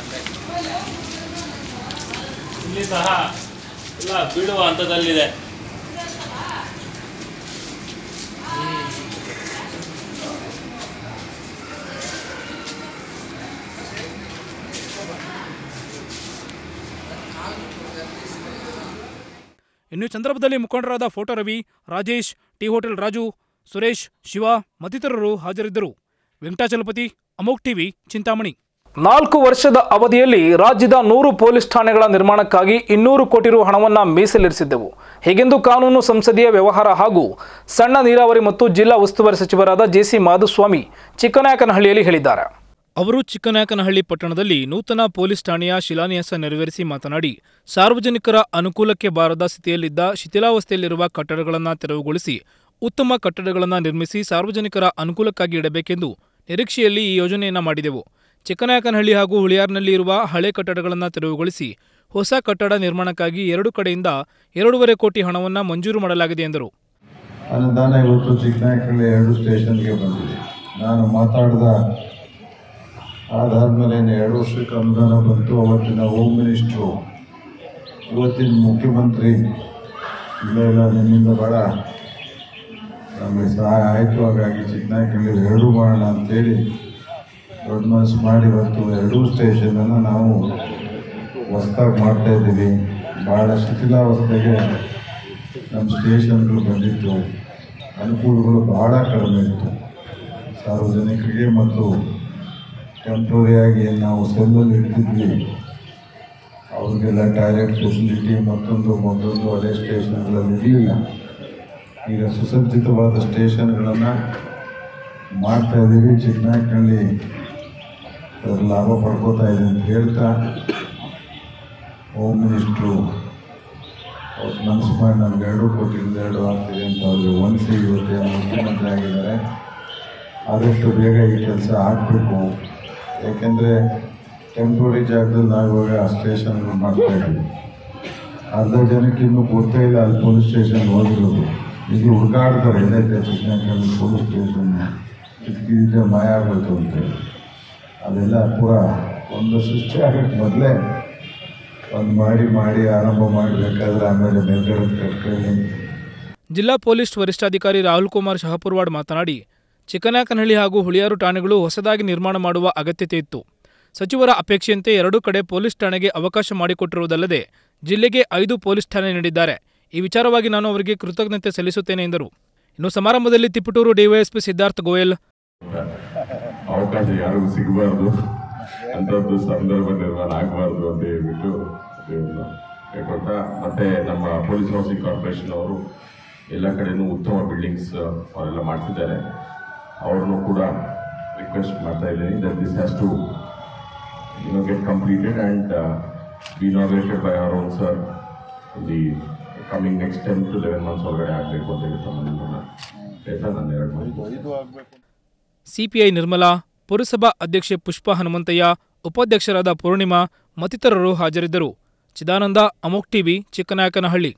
ಇಲ್ಲಿ ಸಹ ಇಲ್ಲ ಬೀಳುವ ಹಂತದಲ್ಲಿದೆ ಇನ್ನು ಈ ಸಂದರ್ಭದಲ್ಲಿ ಮುಖಂಡರಾದ photo Ravi Rajesh T hotel Raju Suresh Shiva ಮತ್ತಿತರರು ಹಾಜರಿದ್ದರು ವೆಂಕಟಾಚಲಪತಿ ಅಮೋಕ್ ಟಿವಿ ಚಿಂತಾಮಣಿ ನಾಲ್ಕು ವರ್ಷದ ಅವಧಿಯಲ್ಲಿ ರಾಜ್ಯದ ನೂರು ಪೊಲೀಸ್ ಠಾಣೆಗಳ ನಿರ್ಮಾಣಕ್ಕಾಗಿ ಇನ್ನೂರು ಕೋಟಿ ರು ಹಣವನ್ನ ಮೀಸಲಿರಿಸಿದ್ದೆವು ಹೀಗೆಂದು ಕಾನೂನು ಸಂಸದೀಯ ವ್ಯವಹಾರ ಹಾಗೂ ಸಣ್ಣ ನೀರಾವರಿ ಮತ್ತು ಜಿಲ್ಲಾ ಉಸ್ತುವಾರಿ ಸಚಿವರಾದ ಜೆಸಿ ಮಾಧುಸ್ವಾಮಿ ಚಿಕ್ಕನಾಯಕನಹಳ್ಳಿಯಲ್ಲಿ ಹೇಳಿದ್ದಾರೆ ಅವರು ಚಿಕ್ಕನಾಯಕನಹಳ್ಳಿ ಪಟ್ಟಣದಲ್ಲಿ ನೂತನ ಪೊಲೀಸ್ ಠಾಣೆಯ ಶಿಲಾನ್ಯಾಸ ನೆರವೇರಿಸಿ ಮಾತನಾಡಿ ಸಾರ್ವಜನಿಕರ ಅನುಕೂಲಕ್ಕೆ ಬಾರದ ಸ್ಥಿತಿಯಲ್ಲಿದ್ದ ಶಿಥಿಲಾವಸ್ಥೆಯಲ್ಲಿರುವ ಕಟ್ಟಡಗಳನ್ನು ತೆರವುಗೊಳಿಸಿ ಉತ್ತಮ ಕಟ್ಟಡಗಳನ್ನು ನಿರ್ಮಿಸಿ ಸಾರ್ವಜನಿಕರ ಅನುಕೂಲಕ್ಕಾಗಿ ಇಡಬೇಕೆಂದು ನಿರೀಕ್ಷೆಯಲ್ಲಿ ಈ ಯೋಜನೆಯನ್ನ ಮಾಡಿದೆವು ಚಿಕ್ಕನಾಯಕನಹಳ್ಳಿ ಹಾಗೂ ಹುಳಿಯಾರ್ನಲ್ಲಿ ಇರುವ ಹಳೆ ಕಟ್ಟಡಗಳನ್ನು ತೆರವುಗೊಳಿಸಿ ಹೊಸ ಕಟ್ಟಡ ನಿರ್ಮಾಣಕ್ಕಾಗಿ ಎರಡು ಕಡೆಯಿಂದ ಎರಡೂವರೆ ಕೋಟಿ ಹಣವನ್ನು ಮಂಜೂರು ಮಾಡಲಾಗಿದೆ ಎಂದರು ಅನುದಾನ ಇವತ್ತು ಚಿಕ್ಕನಾಯಕಳ್ಳಿ ಎರಡು ಸ್ಟೇಷನ್ಗೆ ಬಂದಿದೆ ನಾನು ಮಾತಾಡಿದ ಅದಾದಮೇಲೆ ಎರಡು ವರ್ಷಕ್ಕೆ ಅನುದಾನ ಬಂತು ಅವತ್ತಿನ ಹೋಮ್ ಮಿನಿಸ್ಟ್ರು ಇವತ್ತಿನ ಮುಖ್ಯಮಂತ್ರಿ ಇಲ್ಲ ಇಲ್ಲ ನಿಮ್ಮಿಂದ ಭಾಳ ನಮಗೆ ಸಹಾಯ ಆಯಿತು ಹಾಗಾಗಿ ಚಿಕ್ಕನಾಯಕಳ್ಳಿ ಎರಡೂ ಮಾಡೋಣ ಅಂತೇಳಿ ದೊಡ್ಡ ಮನಸ್ಸು ಮಾಡಿ ಇವತ್ತು ಎರಡೂ ಸ್ಟೇಷನನ್ನು ನಾವು ಹೊಸ್ದಾಗಿ ಮಾಡ್ತಾ ಇದ್ದೀವಿ ಭಾಳ ಶಿಥಿಲಾವಸ್ಥೆಗೆ ನಮ್ಮ ಸ್ಟೇಷನ್ಗಳು ಬಂದಿತ್ತು ಅನುಕೂಲಗಳು ಬಹಳ ಕಡಿಮೆ ಇತ್ತು ಸಾರ್ವಜನಿಕರಿಗೆ ಮತ್ತು ಟೆಂಪ್ರರಿಯಾಗಿ ನಾವು ಸೆಲ್ಲಲ್ಲಿ ಇರ್ತಿದ್ವಿ ಅವ್ರಿಗೆಲ್ಲ ಟಾಯ್ಲೆಟ್ ಫೆಸಿಲಿಟಿ ಮತ್ತೊಂದು ಮತ್ತೊಂದು ಹಳೆ ಸ್ಟೇಷನ್ಗಳಲ್ಲಿ ಇರಲಿಲ್ಲ ಈಗ ಸುಸಜ್ಜಿತವಾದ ಸ್ಟೇಷನ್ಗಳನ್ನು ಮಾಡ್ತಾ ಇದ್ದೀವಿ ಚಿಕ್ಕನಾಯಕನಹಳ್ಳಿ ಅದರ ಲಾಭ ಪಡ್ಕೋತಾ ಇದೆ ಅಂತ ಹೇಳ್ತಾ ಹೋಮ್ ಮಿನಿಸ್ಟ್ರು ಅವ್ರು ಮನಸ್ಸು ಮಾಡಿ ನಮ್ಗೆ ಎರಡು ಕೋಟಿಯಿಂದ ಎರಡು ಆಗ್ತಿದೆ ಅಂತ ಅವ್ರಿಗೆ ಒನ್ಸಿ ಇವತ್ತೇನು ಮುಖ್ಯಮಂತ್ರಿ ಆಗಿದ್ದಾರೆ ಆದಷ್ಟು ಬೇಗ ಈ ಕೆಲಸ ಆಗಬೇಕು ಯಾಕೆಂದರೆ ಟೆಂಪ್ರರಿ ಜಾಗದಲ್ಲಿ ನಾವು ಇವಾಗ ಸ್ಟೇಷನ್ಗಳು ಮಾಡ್ತಾ ಇದ್ದೀವಿ ಅರ್ಧ ಜನಕ್ಕೆ ಇನ್ನೂ ಗೊತ್ತೇ ಇಲ್ಲ ಅಲ್ಲಿ ಪೊಲೀಸ್ ಸ್ಟೇಷನ್ ಹೋಗಿರೋದು ಈಗ ಹುಡುಗಾಡ್ತಾರೆ ಎಲ್ಲೈತೆ ಚಿಕ್ಕನಕಲ್ಲಿ ಪೊಲೀಸ್ ಸ್ಟೇಷನ್ ಇದಕ್ಕಿದ್ರೆ ಮಾಯ ಆಗೋಯ್ತು ಅಂತೇಳಿ ಅದೆಲ್ಲ ಪೂರ ಒಂದು ಸೃಷ್ಟಿ ಆಗಕ್ಕೆ ಮೊದಲೇ ಒಂದು ಮಾಡಿ ಮಾಡಿ ಆರಂಭ ಮಾಡಬೇಕಾದ್ರೆ ಆಮೇಲೆ ಮೇಲ್ಗಡೆ ಕಟ್ಕೊಂಡು ಜಿಲ್ಲಾ ಪೊಲೀಸ್ ವರಿಷ್ಠಾಧಿಕಾರಿ ರಾಹುಲ್ ಕುಮಾರ್ ಶಹಪುರ್ವಾಡ್ ಮಾತನಾಡಿ ಚಿಕ್ಕನಾಯಕನಹಳ್ಳಿ ಹಾಗೂ ಹುಳಿಯಾರು ಠಾಣೆಗಳು ಹೊಸದಾಗಿ ನಿರ್ಮಾಣ ಮಾಡುವ ಅಗತ್ಯತೆ ಇತ್ತು ಸಚಿವರ ಅಪೇಕ್ಷೆಯಂತೆ ಎರಡೂ ಕಡೆ ಪೊಲೀಸ್ ಠಾಣೆಗೆ ಅವಕಾಶ ಮಾಡಿಕೊಟ್ಟಿರುವುದಲ್ಲದೆ ಜಿಲ್ಲೆಗೆ ಐದು ಪೊಲೀಸ್ ಠಾಣೆ ನೀಡಿದ್ದಾರೆ ಈ ವಿಚಾರವಾಗಿ ನಾನು ಅವರಿಗೆ ಕೃತಜ್ಞತೆ ಸಲ್ಲಿಸುತ್ತೇನೆ ಎಂದರು ಇನ್ನು ಸಮಾರಂಭದಲ್ಲಿ ತಿಪಟೂರು ಡಿವೈಎಸ್ಪಿ ಸಿದ್ಧಾರ್ಥ ಗೋಯಲ್ ಅವಕಾಶ ಯಾರಿಗೂ ಸಿಗಬಾರ್ದು ಅಂಥದ್ದು ಸಂದರ್ಭ ನಿರ್ಮಾಣ ಆಗಬಾರ್ದು ಅಂತ ಹೇಳ್ಬಿಟ್ಟು ದೇವ್ರನ್ನ ಹೇಳ್ಕೊಳ್ತ ಮತ್ತೆ ನಮ್ಮ ಪೊಲೀಸ್ ಹೌಸಿಂಗ್ ಕಾರ್ಪೊರೇಷನ್ ಅವರು ಎಲ್ಲ ಕಡೆನೂ ಉತ್ತಮ ಬಿಲ್ಡಿಂಗ್ಸ್ ಅವರೆಲ್ಲ ಮಾಡ್ತಿದ್ದಾರೆ ಅವ್ರನ್ನೂ ಕೂಡ ರಿಕ್ವೆಸ್ಟ್ ಮಾಡ್ತಾ ಇದ್ದೀನಿ that this has to you know get completed and be inaugurated by our own sir the coming next ten to eleven months ಒಳಗಡೆ ಆಗಬೇಕು ಅಂತ ಹೇಳಿ ತಮ್ಮನ್ನ ಹೇಳ್ತಾ ನಾನು ಎರಡು ಮಾತು ಸಿಪಿಐ ನಿರ್ಮಲಾ ಪುರಸಭಾ ಅಧ್ಯಕ್ಷೆ ಪುಷ್ಪ ಹನುಮಂತಯ್ಯ ಉಪಾಧ್ಯಕ್ಷರಾದ ಪೂರ್ಣಿಮಾ ಮತ್ತಿತರರು ಹಾಜರಿದ್ದರು ಚಿದಾನಂದ ಅಮೋಕ್ ಟಿವಿ ಚಿಕ್ಕನಾಯಕನಹಳ್ಳಿ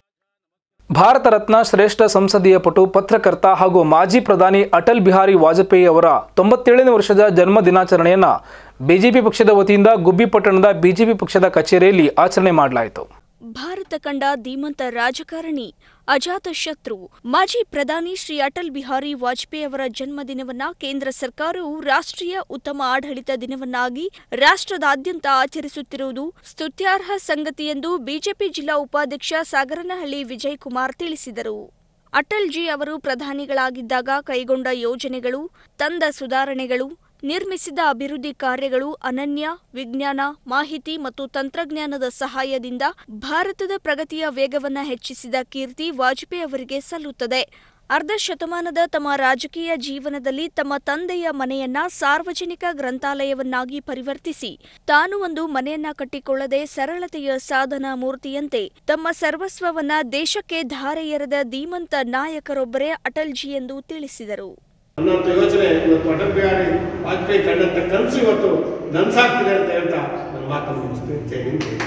ಭಾರತ ರತ್ನ ಶ್ರೇಷ್ಠ ಸಂಸದೀಯ ಪಟು ಪತ್ರಕರ್ತ ಹಾಗೂ ಮಾಜಿ ಪ್ರಧಾನಿ ಅಟಲ್ ಬಿಹಾರಿ ವಾಜಪೇಯಿ ಅವರ ತೊಂಬತ್ತೇಳನೇ ವರ್ಷದ ಜನ್ಮ ದಿನಾಚರಣೆಯನ್ನ ಬಿಜೆಪಿ ಪಕ್ಷದ ವತಿಯಿಂದ ಗುಬ್ಬಿ ಪಟ್ಟಣದ ಬಿಜೆಪಿ ಪಕ್ಷದ ಕಚೇರಿಯಲ್ಲಿ ಆಚರಣೆ ಮಾಡಲಾಯಿತು ಭಾರತ ಕಂಡ ಧೀಮಂತ ರಾಜಕಾರಣಿ ಅಜಾತ ಶತ್ರು ಮಾಜಿ ಪ್ರಧಾನಿ ಶ್ರೀ ಅಟಲ್ ಬಿಹಾರಿ ವಾಜಪೇಯಿ ಅವರ ಜನ್ಮದಿನವನ್ನ ಕೇಂದ್ರ ಸರ್ಕಾರವು ರಾಷ್ಟ್ರೀಯ ಉತ್ತಮ ಆಡಳಿತ ದಿನವನ್ನಾಗಿ ರಾಷ್ಟ್ರದಾದ್ಯಂತ ಆಚರಿಸುತ್ತಿರುವುದು ಸ್ತುತ್ಯಾರ್ಹ ಸಂಗತಿ ಎಂದು ಬಿಜೆಪಿ ಜಿಲ್ಲಾ ಉಪಾಧ್ಯಕ್ಷ ಸಾಗರನಹಳ್ಳಿ ವಿಜಯ್ ಕುಮಾರ್ ತಿಳಿಸಿದರು ಅಟಲ್ಜಿ ಅವರು ಪ್ರಧಾನಿಗಳಾಗಿದ್ದಾಗ ಕೈಗೊಂಡ ಯೋಜನೆಗಳು ತಂದ ಸುಧಾರಣೆಗಳು ನಿರ್ಮಿಸಿದ ಅಭಿವೃದ್ಧಿ ಕಾರ್ಯಗಳು ಅನನ್ಯ ವಿಜ್ಞಾನ ಮಾಹಿತಿ ಮತ್ತು ತಂತ್ರಜ್ಞಾನದ ಸಹಾಯದಿಂದ ಭಾರತದ ಪ್ರಗತಿಯ ವೇಗವನ್ನ ಹೆಚ್ಚಿಸಿದ ಕೀರ್ತಿ ವಾಜಪೇಯಿ ಅವರಿಗೆ ಸಲ್ಲುತ್ತದೆ ಅರ್ಧ ಶತಮಾನದ ತಮ್ಮ ರಾಜಕೀಯ ಜೀವನದಲ್ಲಿ ತಮ್ಮ ತಂದೆಯ ಮನೆಯನ್ನ ಸಾರ್ವಜನಿಕ ಗ್ರಂಥಾಲಯವನ್ನಾಗಿ ಪರಿವರ್ತಿಸಿ ತಾನು ಒಂದು ಮನೆಯನ್ನ ಕಟ್ಟಿಕೊಳ್ಳದೆ ಸರಳತೆಯ ಸಾಧನ ಮೂರ್ತಿಯಂತೆ ತಮ್ಮ ಸರ್ವಸ್ವವನ್ನ ದೇಶಕ್ಕೆ ಧಾರೆ ಎರೆದ ಧೀಮಂತ ನಾಯಕರೊಬ್ಬರೇ ಅಟಲ್ಜಿ ಎಂದು ತಿಳಿಸಿದರು ಅನ್ನೋಂಥ ಯೋಚನೆ ಇವತ್ತು ಅಟಲ್ ಬಿಹಾರಿ ವಾಜಪೇಯಿ ಕಂಡಂಥ ಕನಸು ಇವತ್ತು ನನಸಾಗ್ತಿದೆ ಅಂತ ಹೇಳ್ತಾ ನನ್ನ ಮಾತನ್ನು ಮುಗಿಸ್ತೀನಿ ಜೈ ಹಿಂದ್ ಜೈ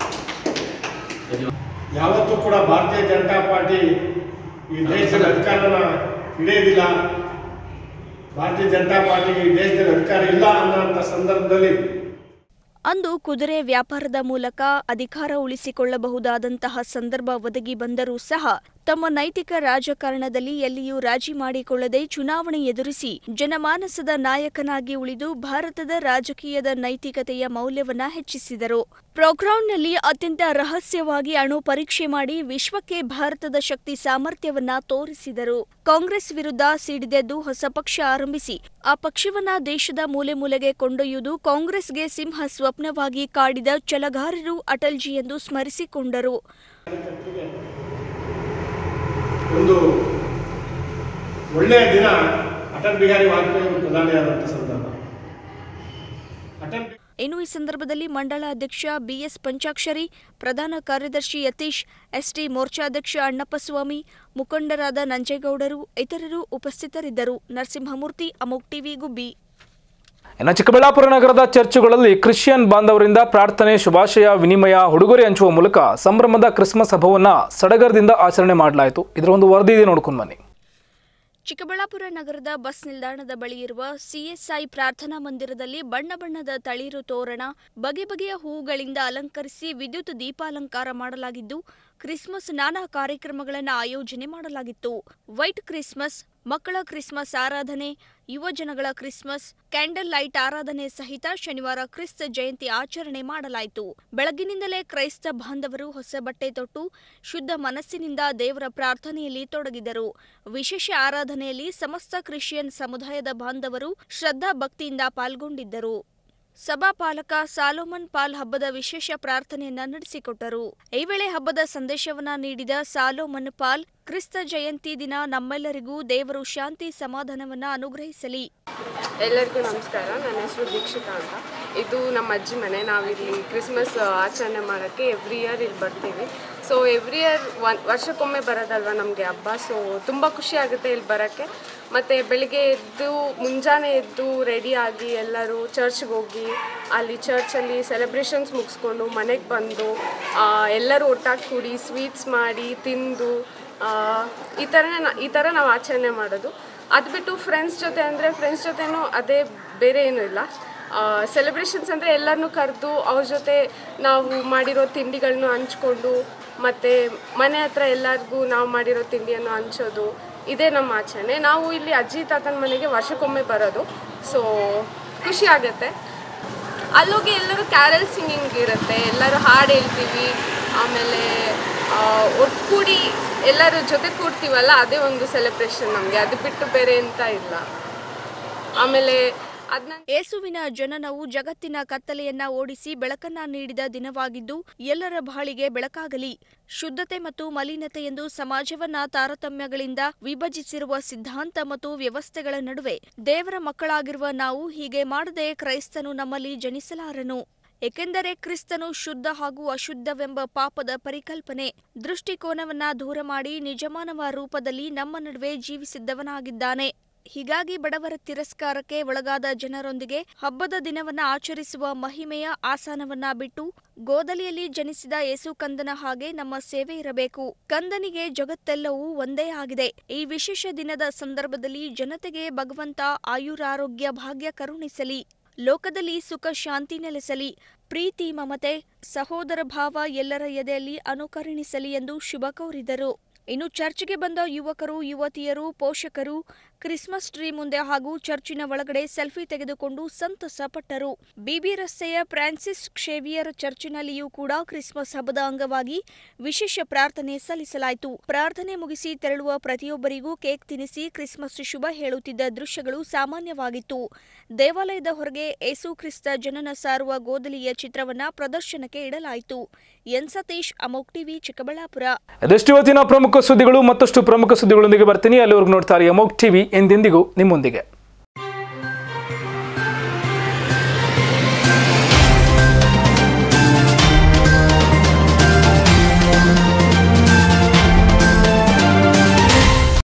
ಭಾರತ್. ಯಾವತ್ತೂ ಕೂಡ ಭಾರತೀಯ ಜನತಾ ಪಾರ್ಟಿ ಈ ದೇಶದಲ್ಲಿ ಅಧಿಕಾರನ ಹಿಡಿಯೋದಿಲ್ಲ ಭಾರತೀಯ ಜನತಾ ಪಾರ್ಟಿಗೆ ಈ ದೇಶದಲ್ಲಿ ಅಧಿಕಾರ ಇಲ್ಲ ಅನ್ನೋಂಥ ಸಂದರ್ಭದಲ್ಲಿ ಅಂದು ಕುದುರೆ ವ್ಯಾಪಾರದ ಮೂಲಕ ಅಧಿಕಾರ ಉಳಿಸಿಕೊಳ್ಳಬಹುದಾದಂತಹ ಸಂದರ್ಭ ಒದಗಿ ಬಂದರೂ ಸಹ ತಮ್ಮ ನೈತಿಕ ರಾಜಕಾರಣದಲ್ಲಿ ಎಲ್ಲಿಯೂ ರಾಜಿ ಮಾಡಿಕೊಳ್ಳದೆ ಚುನಾವಣೆ ಎದುರಿಸಿ ಜನಮಾನಸದ ನಾಯಕನಾಗಿ ಉಳಿದು ಭಾರತದ ರಾಜಕೀಯದ ನೈತಿಕತೆಯ ಮೌಲ್ಯವನ್ನ ಹೆಚ್ಚಿಸಿದರು ಪ್ರೋಗ್ರಾಂನಲ್ಲಿ ಅತ್ಯಂತ ರಹಸ್ಯವಾಗಿ ಅಣು ಪರೀಕ್ಷೆ ಮಾಡಿ ವಿಶ್ವಕ್ಕೆ ಭಾರತದ ಶಕ್ತಿ ಸಾಮರ್ಥ್ಯವನ್ನ ತೋರಿಸಿದರು ಕಾಂಗ್ರೆಸ್ ವಿರುದ್ಧ ಸಿಡಿದೆದ್ದು ಹೊಸ ಪಕ್ಷ ಆರಂಭಿಸಿ ಆ ಪಕ್ಷವನ್ನ ದೇಶದ ಮೂಲೆ ಮೂಲೆಗೆ ಕೊಂಡೊಯ್ಯುವುದು ಕಾಂಗ್ರೆಸ್ಗೆ ಸಿಂಹ ಸ್ವಪ್ನವಾಗಿ ಕಾಡಿದ ಛಲಗಾರರು ಅಟಲ್ಜಿ ಎಂದು ಸ್ಮರಿಸಿಕೊಂಡರು ಒಂದು ಒಳ್ಳೆಯ ದಿನ ಅಟಲ್ ಬಿಹಾರಿ ವಾಜಪೇಯಿ ಅವರು ಪ್ರಧಾನಿಯಾದಂಥ ಸಂದರ್ಭ ಅಟಲ್ ಬಿ- ಇನ್ನು ಈ ಸಂದರ್ಭದಲ್ಲಿ ಮಂಡಳ ಅಧ್ಯಕ್ಷ ಬಿಎಸ್ ಪಂಚಾಕ್ಷರಿ ಪ್ರಧಾನ ಕಾರ್ಯದರ್ಶಿ ಯತೀಶ್ ಎಸ್ಟಿ ಮೋರ್ಚಾಧ್ಯಕ್ಷ ಅಣ್ಣಪ್ಪಸ್ವಾಮಿ ಮುಖಂಡರಾದ ನಂಜೇಗೌಡರು ಇತರರು ಉಪಸ್ಥಿತರಿದ್ದರು ನರಸಿಂಹಮೂರ್ತಿ ಅಮೋಕ್ ಟಿವಿ ಗುಬ್ಬಿ ಇನ್ನು ಚಿಕ್ಕಬಳ್ಳಾಪುರ ನಗರದ ಚರ್ಚುಗಳಲ್ಲಿ ಕ್ರಿಶ್ಚಿಯನ್ ಬಾಂಧವರಿಂದ ಪ್ರಾರ್ಥನೆ ಶುಭಾಶಯ ವಿನಿಮಯ ಉಡುಗೊರೆ ಹಂಚುವ ಮೂಲಕ ಸಂಭ್ರಮದ ಕ್ರಿಸ್ಮಸ್ ಹಬ್ಬವನ್ನ ಸಡಗರದಿಂದ ಆಚರಣೆ ಮಾಡಲಾಯಿತು ಇದರ ಒಂದು ವರದಿ ಇದೆ ನೋಡ್ಕೊಂಡು ಬನ್ನಿ ಚಿಕ್ಕಬಳ್ಳಾಪುರ ನಗರದ ಬಸ್ ನಿಲ್ದಾಣದ ಬಳಿ ಇರುವ ಸಿಎಸ್ಐ ಪ್ರಾರ್ಥನಾ ಮಂದಿರದಲ್ಲಿ ಬಣ್ಣ ಬಣ್ಣದ ತಳಿರು ತೋರಣ ಬಗೆ ಬಗೆಯ ಹೂವುಗಳಿಂದ ಅಲಂಕರಿಸಿ ವಿದ್ಯುತ್ ದೀಪಾಲಂಕಾರ ಮಾಡಲಾಗಿದ್ದು ಕ್ರಿಸ್ಮಸ್ ನಾನಾ ಕಾರ್ಯಕ್ರಮಗಳನ್ನು ಆಯೋಜನೆ ಮಾಡಲಾಗಿತ್ತು ವೈಟ್ ಕ್ರಿಸ್ಮಸ್ ಮಕ್ಕಳ ಕ್ರಿಸ್ಮಸ್ ಆರಾಧನೆ ಯುವ ಜನಗಳ ಕ್ರಿಸ್ಮಸ್ ಕ್ಯಾಂಡಲ್ ಲೈಟ್ ಆರಾಧನೆ ಸಹಿತ ಶನಿವಾರ ಕ್ರಿಸ್ತ ಜಯಂತಿ ಆಚರಣೆ ಮಾಡಲಾಯಿತು ಬೆಳಗ್ಗಿನಿಂದಲೇ ಕ್ರೈಸ್ತ ಬಾಂಧವರು ಹೊಸ ಬಟ್ಟೆ ತೊಟ್ಟು ಶುದ್ಧ ಮನಸ್ಸಿನಿಂದ ದೇವರ ಪ್ರಾರ್ಥನೆಯಲ್ಲಿ ತೊಡಗಿದರು ವಿಶೇಷ ಆರಾಧನೆಯಲ್ಲಿ ಸಮಸ್ತ ಕ್ರಿಶ್ಚಿಯನ್ ಸಮುದಾಯದ ಬಾಂಧವರು ಶ್ರದ್ಧಾ ಭಕ್ತಿಯಿಂದ ಪಾಲ್ಗೊಂಡಿದ್ದರು ಸಭಾಪಾಲಕ ಸಾಲೋಮನ್ ಪಾಲ್ ಹಬ್ಬದ ವಿಶೇಷ ಪ್ರಾರ್ಥನೆಯನ್ನ ನಡೆಸಿಕೊಟ್ಟರು ಈ ವೇಳೆ ಹಬ್ಬದ ಸಂದೇಶವನ್ನ ನೀಡಿದ ಸಾಲೋಮನ್ ಪಾಲ್ ಕ್ರಿಸ್ತ ಜಯಂತಿ ದಿನ ನಮ್ಮೆಲ್ಲರಿಗೂ ದೇವರು ಶಾಂತಿ ಸಮಾಧಾನವನ್ನ ಅನುಗ್ರಹಿಸಲಿ ಎಲ್ಲರಿಗೂ ನಮಸ್ಕಾರ ನನ್ನ ಹೆಸರು ದೀಕ್ಷಿತಾ ಅಂತ ಇದು ನಮ್ಮ ಅಜ್ಜಿ ಮನೆ ನಾವಿಲ್ಲಿ ಕ್ರಿಸ್ಮಸ್ ಆಚರಣೆ ಮಾಡೋಕ್ಕೆ ಎವ್ರಿ ಇಯರ್ ಇಲ್ಲಿ ಬರ್ತೀವಿ ಸೊ ಎವ್ರಿ ಇಯರ್ ಒನ್ ವರ್ಷಕ್ಕೊಮ್ಮೆ ಬರೋದಲ್ವ ನಮಗೆ ಹಬ್ಬ ಸೊ ತುಂಬ ಖುಷಿ ಆಗುತ್ತೆ ಇಲ್ಲಿ ಬರೋಕ್ಕೆ ಮತ್ತು ಬೆಳಿಗ್ಗೆ ಎದ್ದು ಮುಂಜಾನೆ ಎದ್ದು ರೆಡಿಯಾಗಿ ಎಲ್ಲರೂ ಚರ್ಚ್ಗೆ ಹೋಗಿ ಅಲ್ಲಿ ಚರ್ಚಲ್ಲಿ ಸೆಲೆಬ್ರೇಷನ್ಸ್ ಮುಗಿಸ್ಕೊಂಡು ಮನೆಗೆ ಬಂದು ಆ, ಎಲ್ಲರೂ ಒಟ್ಟಾಗಿ ಕೂಡಿ ಸ್ವೀಟ್ಸ್ ಮಾಡಿ ತಿಂದು ಆ, ಈ ಥರನೇ ನಾ ಈ ಥರ ನಾವು ಆಚರಣೆ ಮಾಡೋದು ಅದು ಬಿಟ್ಟು ಫ್ರೆಂಡ್ಸ್ ಜೊತೆ ಅಂದರೆ ಫ್ರೆಂಡ್ಸ್ ಜೊತೆನೂ ಅದೇ ಬೇರೆ ಏನೂ ಇಲ್ಲ ಸೆಲೆಬ್ರೇಷನ್ಸ್ ಅಂದರೆ ಎಲ್ಲರನ್ನೂ ಕರೆದು ಅವ್ರ ಜೊತೆ ನಾವು ಮಾಡಿರೋ ತಿಂಡಿಗಳನ್ನ ಹಂಚ್ಕೊಂಡು ಮತ್ತು ಮನೆ ಹತ್ರ ಎಲ್ಲರಿಗೂ ನಾವು ಮಾಡಿರೋ ತಿಂಡಿಯನ್ನು ಹಂಚೋದು ಇದೇ ನಮ್ಮ ಆಚರಣೆ ನಾವು ಇಲ್ಲಿ ಅಜ್ಜಿ ತಾತನ ಮನೆಗೆ ವರ್ಷಕ್ಕೊಮ್ಮೆ ಬರೋದು ಸೊ ಖುಷಿ ಆಗುತ್ತೆ ಅಲ್ಲೋಗಿ ಎಲ್ಲರೂ ಕ್ಯಾರಲ್ ಸಿಂಗಿಂಗ್ ಇರುತ್ತೆ ಎಲ್ಲರೂ ಹಾಡು ಹೇಳ್ತೀವಿ ಆಮೇಲೆ ಆ, ಒಟ್ಗೂಡಿ ಎಲ್ಲರ ಜೊತೆ ಕೂಡ್ತೀವಲ್ಲ ಅದೇ ಒಂದು ಸೆಲೆಬ್ರೇಷನ್ ನಮಗೆ ಅದು ಬಿಟ್ಟು ಬೇರೆ ಎಂತ ಇಲ್ಲ ಆಮೇಲೆ ಅದನ್ನ ಏಸುವಿನ ಜನನವು ಜಗತ್ತಿನ ಕತ್ತಲೆಯನ್ನ ಓಡಿಸಿ ಬೆಳಕನ್ನ ನೀಡಿದ ದಿನವಾಗಿದ್ದು ಎಲ್ಲರ ಬಾಳಿಗೆ ಬೆಳಕಾಗಲಿ ಶುದ್ಧತೆ ಮತ್ತು ಮಲಿನತೆ ಎಂದು ಸಮಾಜವನ್ನ ತಾರತಮ್ಯಗಳಿಂದ ವಿಭಜಿಸಿರುವ ಸಿದ್ಧಾಂತ ಮತ್ತು ವ್ಯವಸ್ಥೆಗಳ ನಡುವೆ ದೇವರ ಮಕ್ಕಳಾಗಿರುವ ನಾವು ಹೀಗೆ ಮಾಡದೆ ಕ್ರೈಸ್ತನು ನಮ್ಮಲ್ಲಿ ಜನಿಸಲಾರನು ಏಕೆಂದರೆ ಕ್ರಿಸ್ತನು ಶುದ್ಧ ಹಾಗೂ ಅಶುದ್ಧವೆಂಬ ಪಾಪದ ಪರಿಕಲ್ಪನೆ ದೃಷ್ಟಿಕೋನವನ್ನ ದೂರ ಮಾಡಿ ನಿಜಮಾನವ ರೂಪದಲ್ಲಿ ನಮ್ಮ ನಡುವೆ ಜೀವಿಸಿದ್ದವನಾಗಿದ್ದಾನೆ ಹೀಗಾಗಿ ಬಡವರ ತಿರಸ್ಕಾರಕ್ಕೆ ಒಳಗಾದ ಜನರೊಂದಿಗೆ ಹಬ್ಬದ ದಿನವನ್ನ ಆಚರಿಸುವ ಮಹಿಮೆಯ ಆಸಾನವನ್ನ ಬಿಟ್ಟು ಗೋದಲಿಯಲ್ಲಿ ಜನಿಸಿದ ಯೇಸು ಕಂದನ ಹಾಗೆ ನಮ್ಮ ಸೇವೆ ಇರಬೇಕು ಕಂದನಿಗೆ ಜಗತ್ತೆಲ್ಲವೂ ಒಂದೇ ಆಗಿದೆ ಈ ವಿಶೇಷ ದಿನದ ಸಂದರ್ಭದಲ್ಲಿ ಜನತೆಗೆ ಭಗವಂತ ಆಯುರಾರೋಗ್ಯ ಭಾಗ್ಯ ಕರುಣಿಸಲಿ ಲೋಕದಲ್ಲಿ ಸುಖ ಶಾಂತಿ ನೆಲೆಸಲಿ ಪ್ರೀತಿ ಮಮತೆ ಸಹೋದರ ಭಾವ ಎಲ್ಲರ ಎದೆಯಲ್ಲಿ ಅನುಕರಣಿಸಲಿ ಎಂದು ಶುಭ ಕೋರಿದರು ಇನ್ನು ಚರ್ಚ್ಗೆ ಬಂದ ಯುವಕರು ಯುವತಿಯರು ಪೋಷಕರು ಕ್ರಿಸ್ಮಸ್ ಟ್ರೀ ಮುಂದೆ ಹಾಗೂ ಚರ್ಚಿನ ಒಳಗಡೆ ಸೆಲ್ಫಿ ತೆಗೆದುಕೊಂಡು ಸಂತಸ ಪಟ್ಟರು ಬಿಬಿ ರಸ್ತೆಯ ಫ್ರಾನ್ಸಿಸ್ ಕ್ಷೇವಿಯರ್ ಚರ್ಚಿನಲ್ಲಿಯೂ ಕೂಡ ಕ್ರಿಸ್ಮಸ್ ಹಬ್ಬದ ಅಂಗವಾಗಿ ವಿಶೇಷ ಪ್ರಾರ್ಥನೆ ಸಲ್ಲಿಸಲಾಯಿತು ಪ್ರಾರ್ಥನೆ ಮುಗಿಸಿ ತೆರಳುವ ಪ್ರತಿಯೊಬ್ಬರಿಗೂ ಕೇಕ್ ತಿನ್ನಿಸಿ ಕ್ರಿಸ್ಮಸ್ ಶುಭ ಹೇಳುತ್ತಿದ್ದ ದೃಶ್ಯಗಳು ಸಾಮಾನ್ಯವಾಗಿತ್ತು ದೇವಾಲಯದ ಹೊರಗೆ ಏಸು ಕ್ರಿಸ್ತ ಜನನ ಸಾರುವ ಗೋದಲಿಯ ಚಿತ್ರವನ್ನ ಪ್ರದರ್ಶನಕ್ಕೆ ಇಡಲಾಯಿತು ಎನ್ ಸತೀಶ್ ಅಮೋಕ್ ಟಿವಿ ಚಿಕ್ಕಬಳ್ಳಾಪುರ ಅದೆಷ್ಟು ಇವತ್ತಿನ ಪ್ರಮುಖ ಸುದ್ದಿಗಳು ಮತ್ತಷ್ಟು ಪ್ರಮುಖ ಸುದ್ದಿಗಳೊಂದಿಗೆ ಬರ್ತೀನಿ ಅಲ್ಲಿವರೆಗೂ ನೋಡ್ತಾರೆ ಅಮೋಕ್ ಟಿವಿ ಎಂದೆಂದಿಗೂ ನಿಮ್ಮೊಂದಿಗೆ